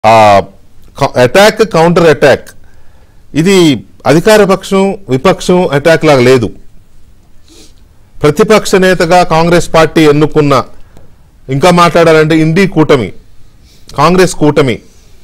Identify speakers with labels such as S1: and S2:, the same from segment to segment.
S1: ఆ attack counter attack ఇది అధికార పక్షం విపక్షం అటాక్ లాగా లేదు ప్రతిపక్ష నేతగా కాంగ్రెస్ పార్టీ ఎన్నుకున్న ఇంకా మాట్లాడాలంటే ఇండి కూటమి కాంగ్రెస్ కూటమి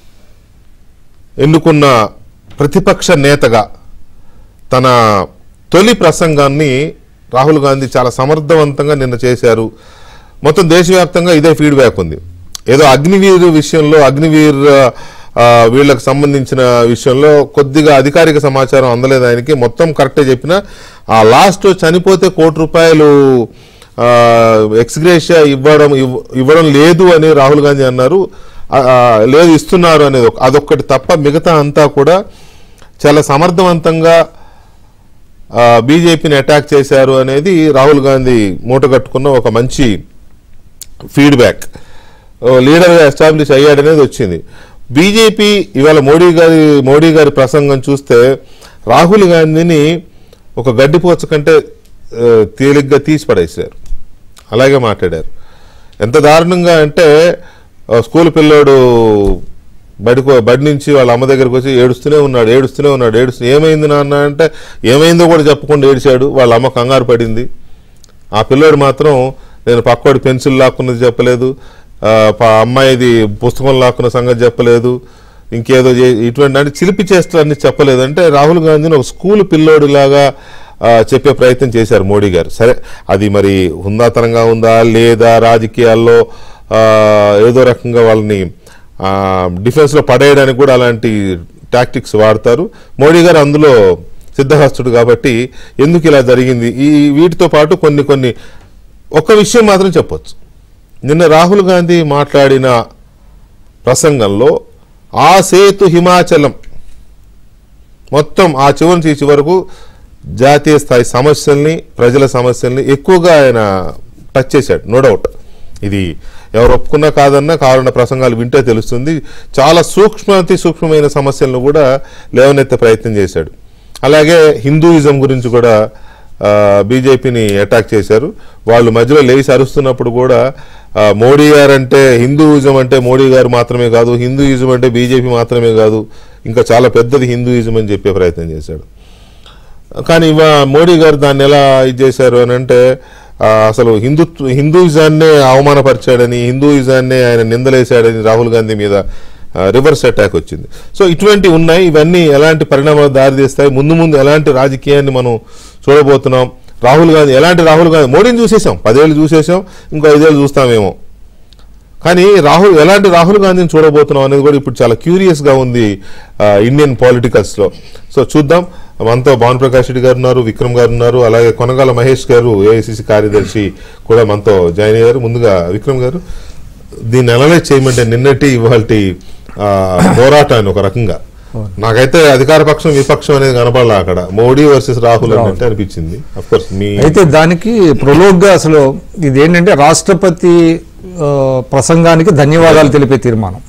S1: ఎన్నుకున్న ప్రతిపక్ష నేతగా తన తొలి ప్రసంగాన్ని రాహుల్ గాంధీ చాలా సమర్థవంతంగా నిన్న చేశారు మొత్తం దేశవ్యాప్తంగా ఇదే ఫీడ్బ్యాక్ ఉంది ఏదో అగ్నివీర్ విషయంలో అగ్నివీర్ ఆ, వీళ్ళకి సంబంధించిన విషయంలో కొద్దిగా అధికారిక సమాచారం అందలేదు ఆయనకి మొత్తం కరెక్టే చెప్పిన ఆ లాస్ట్ చనిపోతే కోటి రూపాయలు ఎక్స్గ్రేషియా ఇవ్వడం ఇవ్- ఇవ్వడం లేదు అని రాహుల్ గాంధీ అన్నారు ఆ, ఆ, లేదు ఇస్తున్నారు అనేది ఒక- అదొక్కటి తప్ప మిగతా అంతా కూడా చాలా సమర్థవంతంగా ఆ, బీజేపీని అటాక్ చేశారు అనేది రాహుల్ గాంధీ మూటగట్టుకున్న ఒక మంచి ఫీడ్బ్యాక్ లీడర్గా ఎస్టాబ్లిష్ అయ్యాడనేది వచ్చింది బీజేపీ ఇవాళ మోడీ గారి మోడీ గారి ప్రసంగం చూస్తే రాహుల్ గాంధీని ఒక గడ్డిపోచ కంటే ఆ, తేలిగ్గా తీసి పడేశారు అలాగే మాట్లాడారు ఎంత దారుణంగా అంటే ఆ, స్కూల్ పిల్లోడు బడికో బడి నుంచి వాళ్ళ అమ్మ దగ్గరికి వచ్చి ఏడుస్తూనే ఉన్నాడు ఏడుస్తూనే ఉన్నాడు ఏడుస్తూ ఏమైంది నాన్న అంటే ఏమైందో కూడా చెప్పకుండా ఏడిచాడు వాళ్ళ అమ్మ కంగారు పడింది ఆ పిల్లోడు మాత్రం నేను పక్కోడి పెన్సిల్ లాక్కున్నది చెప్పలేదు ఆ, ప- అమ్మాయిది పుస్తకం లాక్కున్న సంగతి చెప్పలేదు ఇంకేదో చే- ఇటువంటి అంటే చిలిపి చేస్తారని చెప్పలేదు అంటే రాహుల్ గాంధీని ఒక స్కూల్ పిల్లోడిలాగా ఆ, చెప్పే ప్రయత్నం చేశారు మోడీ గారు సరే అది మరి హుందాతనంగా ఉందా లేదా రాజకీయాల్లో ఆ, ఏదో రకంగా వాళ్ళని ఆ, డిఫెన్స్లో పడేయడానికి కూడా అలాంటి టాక్టిక్స్ వాడతారు మోడీ గారు అందులో సిద్ధహస్తుడు కాబట్టి ఎందుకు ఇలా జరిగింది ఈ వీటితో పాటు కొన్ని కొన్ని ఒక్క విషయం మాత్రం చెప్పొచ్చు నిన్న రాహుల్ గాంధీ మాట్లాడిన ప్రసంగంలో ఆ సేతు హిమాచలం మొత్తం ఆ చివరి నుంచి ఈ చివరకు జాతీయ స్థాయి సమస్యల్ని ప్రజల సమస్యల్ని ఎక్కువగా ఆయన టచ్ చేశాడు నో డౌట్ ఇది ఎవరు ఒప్పుకున్నా కాదన్నా కావాలన్న ప్రసంగాలు వింటే తెలుస్తుంది చాలా సూక్ష్మాతి సూక్ష్మమైన సమస్యలను కూడా లేవనెత్తే ప్రయత్నం చేశాడు అలాగే హిందూయిజం గురించి కూడా ఆ, బీజేపీని అటాక్ చేశారు వాళ్ళు మధ్యలో లేచి అరుస్తున్నప్పుడు కూడా ఆ, మోడీ గారు అంటే హిందూయిజం అంటే మోడీ గారు మాత్రమే కాదు హిందూయిజం అంటే బీజేపీ మాత్రమే కాదు ఇంకా చాలా పెద్దది హిందూయిజం అని చెప్పే ప్రయత్నం చేశాడు కానీ ఇవా మోడీ గారు దాన్ని ఎలా ఇది చేశారు అని అంటే ఆ, అసలు హిందుత్వ హిందూయిజాన్నే అవమానపరిచాడని హిందూయిజాన్నే ఆయన నిందలేశాడని రాహుల్ గాంధీ మీద ఆ, రివర్స్ అటాక్ వచ్చింది సో ఇటువంటి ఉన్నాయి ఇవన్నీ ఎలాంటి పరిణామాలు దారితీస్తాయి ముందు ముందు ఎలాంటి రాజకీయాన్ని మనం చూడబోతున్నాం రాహుల్ గాంధీ ఎలాంటి రాహుల్ గాంధీ మోడీని చూసేసాం పదేళ్ళు చూసేసాం ఇంకో ఐదేళ్ళు చూస్తామేమో కానీ రాహుల్ ఎలాంటి రాహుల్ గాంధీని చూడబోతున్నాం అనేది కూడా ఇప్పుడు చాలా క్యూరియస్ గా ఉంది ఆ, ఇండియన్ పాలిటికల్స్ లో సో చూద్దాం మనతో భాను ప్రకాష్ రెడ్డి గారు ఉన్నారు విక్రమ్ గారు ఉన్నారు అలాగే కొనగాల మహేష్ గారు ఏఐసిసి కార్యదర్శి కూడా మనతో జాయిన్ అయ్యారు ముందుగా విక్రమ్ గారు దీన్ని అనలైజ్ చేయమంటే నిన్నటి ఇవాళ పోరాటాన్ని ఒక రకంగా నాకైతే అధికార పక్షం విపక్షం అనేది కనపడలా అక్కడ మోడీ వర్సెస్ రాహుల్ అంటే అనిపించింది అఫ్ కోర్స్ మీ
S2: అయితే దానికి ప్రొలోగ్గా అసలు ఇది ఏంటంటే రాష్ట్రపతి ఆ, ప్రసంగానికి ధన్యవాదాలు తెలిపే తీర్మానం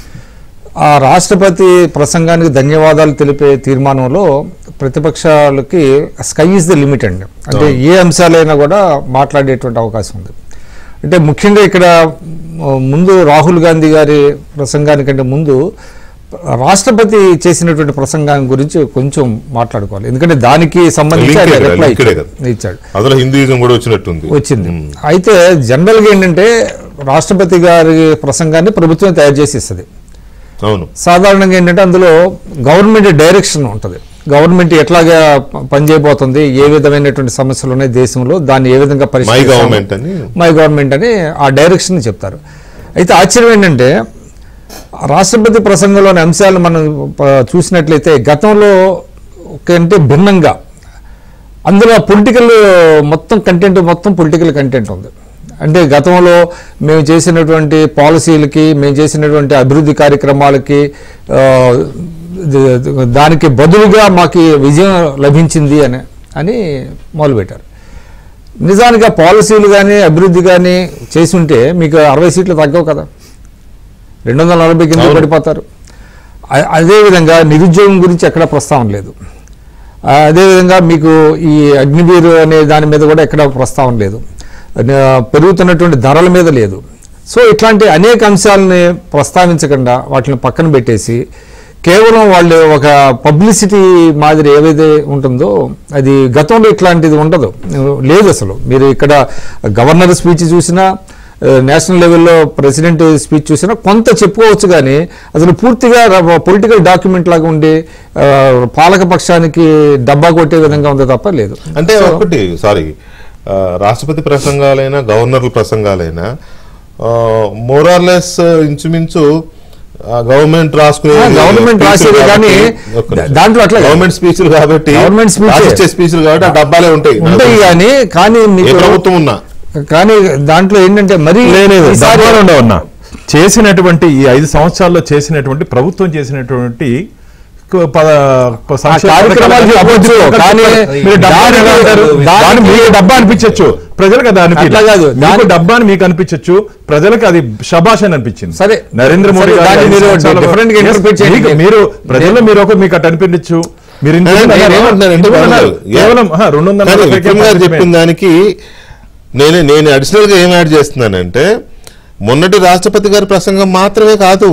S2: ఆ రాష్ట్రపతి ప్రసంగానికి ధన్యవాదాలు తెలిపే తీర్మానంలో ప్రతిపక్షాలకి స్కై ఇస్ ద లిమిట్ అండి అంటే ఏ అంశాలైనా కూడా మాట్లాడేటువంటి అవకాశం ఉంది అంటే ముఖ్యంగా ఇక్కడ ఆ, ముందు రాహుల్ గాంధీ గారి ప్రసంగానికంటే ముందు రాష్ట్రపతి చేసినటువంటి ప్రసంగాన్ని గురించి కొంచెం మాట్లాడుకోవాలి ఎందుకంటే దానికి సంబంధించి
S1: లింకే
S2: ఆయన
S1: కదా,
S2: reply
S1: లింకే కదా.
S2: ఇచ్చాడు
S1: అందులో హిందూయిజం కూడా వచ్చినట్టుంది
S2: వచ్చింది అయితే జనరల్గా ఏంటంటే రాష్ట్రపతి గారి ప్రసంగాన్ని ప్రభుత్వం తయారు చేసి ఇస్తుంది
S1: అవును
S2: సాధారణంగా ఏంటంటే అందులో గవర్నమెంట్ డైరెక్షన్ ఉంటుంది గవర్నమెంట్ ఎట్లాగా ప- పనిచేయబోతుంది ఏ విధమైనటువంటి సమస్యలు ఉన్నాయి దేశంలో దాన్ని ఏ విధంగా
S1: మై
S2: పరిష్కరిస్తాము?
S1: గవర్నమెంట్ అని
S2: మై గవర్నమెంట్ అని ఆ డైరెక్షన్ చెప్తారు అయితే ఆశ్చర్యం ఏంటంటే రాష్ట్రపతి ప్రసంగంలోని అంశాలు మనం ప- చూసినట్లయితే గతంలో కంటే భిన్నంగా అందులో పొలిటికల్ మొత్తం కంటెంట్ మొత్తం పొలిటికల్ కంటెంట్ ఉంది అంటే గతంలో మేము చేసినటువంటి పాలసీలకి మేము చేసినటువంటి అభివృద్ధి కార్యక్రమాలకి ఆ, ద- ద- దానికి బదులుగా మాకు ఈ విజయం లభించింది అని అని మొదలుపెట్టారు నిజానికి ఆ పాలసీలు కానీ అభివృద్ధి కానీ చేసి ఉంటే మీకు అరవై సీట్లు తగ్గవు కదా రెండు వందల నలభై కింద
S1: అవును.
S2: పడిపోతారు అ- అదేవిధంగా నిరుద్యోగం గురించి ఎక్కడ ప్రస్తావన లేదు ఆ, అదేవిధంగా మీకు ఈ అగ్నివీరు అనే దాని మీద కూడా ఎక్కడ ప్రస్తావన లేదు ఆ, పెరుగుతున్నటువంటి ధరల మీద లేదు సో ఇట్లాంటి అనేక అంశాలని ప్రస్తావించకుండా వాటిని పక్కన పెట్టేసి కేవలం వాళ్ళు ఒక పబ్లిసిటీ మాదిరి ఏవైతే ఉంటుందో అది గతంలో ఇట్లాంటిది ఉండదు లేదు అసలు మీరు ఇక్కడ గవర్నర్ స్పీచ్ చూసినా ఆ, నేషనల్ లెవెల్లో ప్రెసిడెంట్ స్పీచ్ చూసినా కొంత చెప్పుకోవచ్చు కానీ అసలు పూర్తిగా పొలిటికల్ డాక్యుమెంట్ లాగా ఉండి ఆ, పాలక పక్షానికి డబ్బా కొట్టే విధంగా ఉంది తప్ప లేదు
S1: అంటే ఒకటి సారీ రాష్ట్రపతి ప్రసంగాలైనా గవర్నర్ల ప్రసంగాలైనా మోరార్లెస్ ఇంచుమించు గవర్నమెంట్ రాసుకునే
S2: ఆ, government రాసేదే కానీ దాంట్లో అట్లా కాదు.
S1: గవర్నమెంట్ స్పీచ్లు కాబట్టి
S2: Government speech ఏ.
S1: రాసిచ్చే స్పీచ్లు కాబట్టి ఆ డబ్బాలే ఉంటాయి
S2: ఉంటాయి కానీ కానీ
S1: ఏ
S2: మీకు
S1: ప్రభుత్వం ఉన్నా
S2: కానీ దాంట్లో ఏంటంటే మరి
S3: లేదు
S2: ఈసారి-
S3: డబ్బాలు ఉండవన్నా చేసినటువంటి ఈ ఐదు సంవత్సరాల్లో చేసినటువంటి ప్రభుత్వం చేసినటువంటి క- పద- ప- సంక్షేమ
S2: కార్యక్రమాలు
S3: పథకాలు
S2: చెప్పొచ్చు,
S3: అభివృద్ధి
S2: కానీ
S3: మీరు డబ్బా అని ఎలా అంటారు?
S2: దానికి-
S3: దాన్ని మీకు డబ్బా అనిపించవచ్చు ప్రజలకు అది
S2: అట్లా కాదు.
S3: అనిపించదు మీకు
S2: దాని-
S3: డబ్బా అని మీకు అనిపించవచ్చు ప్రజలకు అది శబాష్ అని అనిపించింది
S2: సరే.
S3: నరేంద్ర మోడీ
S2: సరే,
S3: గారు
S2: దాన్ని
S3: ఐదు
S2: మీరు
S3: సంవత్సరాలు-
S2: different గా
S3: Yes,
S2: interpret చేయండి.
S3: మీకు- మీరు ప్రజల్లో మీరు ఒక మీకు అటు అనిపించచ్చు మీరు ఇంత
S1: నేను-
S3: మంది
S1: నేను
S3: అన్నారు.
S1: ఏమంటున్నానంటే
S3: ఇంత మంది అన్నారు.
S1: వాళ్ళు-
S3: కేవలం ఆహా, రెండు వందల
S1: కానీ
S3: నలభై
S1: విక్రమ్ గారు
S3: కేసులు
S1: చెప్పిన దానికి నేను నేను అడిషనల్ గా ఏం యాడ్ చేస్తున్నానంటే మొన్నటి రాష్ట్రపతి గారి ప్రసంగం మాత్రమే కాదు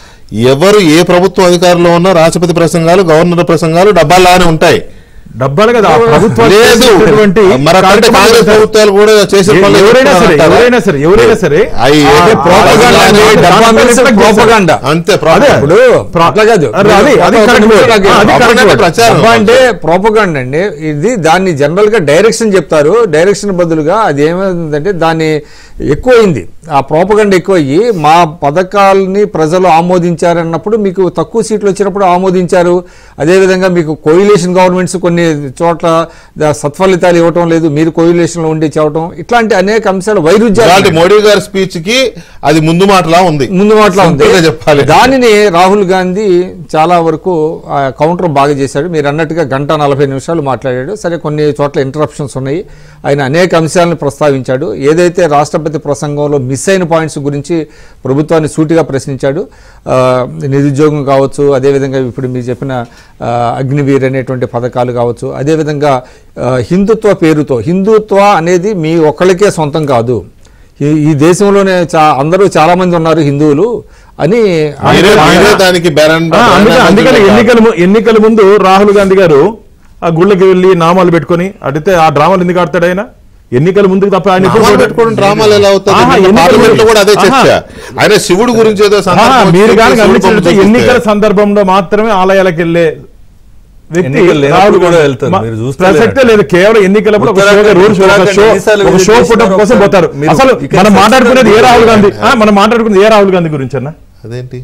S1: ఎవరు ఏ ప్రభుత్వం అధికారంలో ఉన్నా రాష్ట్రపతి ప్రసంగాలు గవర్నర్ ప్రసంగాలు డబ్బాలానే ఉంటాయి
S3: డబ్బాలు కదా ఆ ప్రభుత్వాలు
S1: లేదు
S3: చేసినటువంటి
S1: మరి అట్లాంటి
S3: కార్యక్రమాలు
S1: కాంగ్రెస్
S3: ఉంటాయి.
S1: ప్రభుత్వాలు కూడా చేసే
S3: ఎ-
S1: పనులు
S3: ఎవరైనా సరే
S1: చేస్తున్నారంటారా?
S3: ఎవరైనా సరే ఎవరైనా సరే
S1: అయి
S3: ఆ,
S1: అంటే
S2: propaganda
S1: propaganda
S2: అంటే
S1: అంటే
S2: డబ్బా మీద
S3: propaganda
S2: propaganda.
S1: అంతే
S3: అదే
S1: propaganda.
S2: ఇప్పుడు
S3: ప్ర-
S2: అట్లా కాదు
S3: అరే, అది- అది
S2: ఒక
S3: correct
S2: నిమిషం
S3: word.
S2: నాకు
S3: ఆ, అది correct
S1: propaganda
S3: word.
S1: ప్రచారం.
S2: డబ్బా అంటే ప్రోపగండ్ అండి ఇది దాన్ని జనరల్ గా డైరెక్షన్ చెప్తారు డైరెక్షన్ బదులుగా అది ఏమైందంటే దాన్ని ఎక్కువైంది ఆ ప్రోపగండ ఎక్కువయ్యి మా పథకాలని ప్రజలు ఆమోదించారన్నప్పుడు మీకు తక్కువ సీట్లు వచ్చినప్పుడు ఆమోదించారు అదేవిధంగా మీకు కోయిలేషన్ గవర్నమెంట్స్ కొన్ని చోట్ల ద- సత్ఫలితాలు ఇవ్వటం లేదు మీరు కోయిలేషన్ లో ఉండి చెప్పడం ఇట్లాంటి అనేక అంశాలు
S1: ఇలాంటి
S2: వైరుధ్యాలు
S1: మోడీ గారి స్పీచ్ కి అది ముందు మాటలా ఉంది
S2: ముందు మాటలో ఉంది
S1: Simple గా చెప్పాలి
S2: దానిని రాహుల్ గాంధీ చాలా వరకు ఆ కౌంటర్ బాగా చేశాడు మీరు అన్నట్టుగా గంట నలభై నిమిషాలు మాట్లాడాడు సరే కొన్ని చోట్ల ఇంటరప్షన్స్ ఉన్నాయి ఆయన అనేక అంశాలను ప్రస్తావించాడు ఏదైతే రాష్ట్రపతి ప్రసంగంలో మిస్ అయిన పాయింట్స్ గురించి ప్రభుత్వాన్ని సూటిగా ప్రశ్నించాడు ఆ, నిరుద్యోగం కావచ్చు అదేవిధంగా ఇప్పుడు మీరు చెప్పిన ఆ, అగ్నివీర్ అనేటువంటి పథకాలు కావచ్చు అదేవిధంగా ఆ, హిందుత్వ పేరుతో హిందుత్వ అనేది మీ ఒక్కళ్ళకే సొంతం కాదు ఈ- ఈ దేశంలోనే చా అందరూ చాలా మంది ఉన్నారు హిందువులు అని
S1: మీరే
S2: ఆయన-
S1: మీరే దానికి బెరన్
S3: ఆ, అందుకే అందుకని ఎన్నికల ము- ఎన్నికల ముందు రాహుల్ గాంధీ గారు ఆ గుళ్ళకి వెళ్ళి నామాలు పెట్టుకొని అడిగితే ఆ డ్రామాలు ఎందుకు ఆడతాడు ఆయన ఎన్నికల ముందుకు తప్ప ఆయన ఎప్పుడు
S1: నామాలు
S3: కూడా-
S1: పెట్టుకోవడం డ్రామాలు ఎలా అవుతుంది
S3: ఆహా,
S1: నిన్న
S3: ఎన్నికల
S1: పార్లమెంట్ లో కూడా అదే చర్చ
S3: ఆహా.
S1: ఆయన శివుడు గురించి ఏదో
S3: ఆహా,
S1: సందర్భం
S3: మీరు
S1: వచ్చి
S3: కానీ
S1: శివుడు బొమ్మ
S3: గమనించినట్లయితే
S1: చూపిస్తే.
S3: ఎన్నికల సందర్భంలో మాత్రమే ఆలయాలకు వెళ్ళే వ్యక్తి
S4: ఎన్నికలు లేనప్పుడు
S3: రాహుల్
S4: కూడా
S3: గాంధీ.
S4: వెళ్తారు.
S3: మా-
S4: మీరు చూస్తే
S3: ప్రసక్తే
S4: లేదండి.
S3: లేదు కేవలం ఎన్నికలప్పుడు ఒక
S4: ఉత్తరాఖండ్
S3: షోగా రోజు ఒక
S4: ఉత్తరాఖండ్
S3: షో
S4: ఎన్నిసార్లు
S3: ఒక
S4: విజిట్
S3: షో ఫోటో
S4: చేస్తున్నారో
S3: కోసం
S4: ఒకసారి
S3: పోతారు
S4: మీరు
S3: అసలు
S4: ఇక్కడ
S3: మనం
S4: చర్చలో
S3: మాట్లాడుకునేది ఏ రాహుల్ గాంధీ ఆ, మనం మాట్లాడుకునేది ఏ రాహుల్ గాంధీ గురించి అన్న
S1: అదేంటి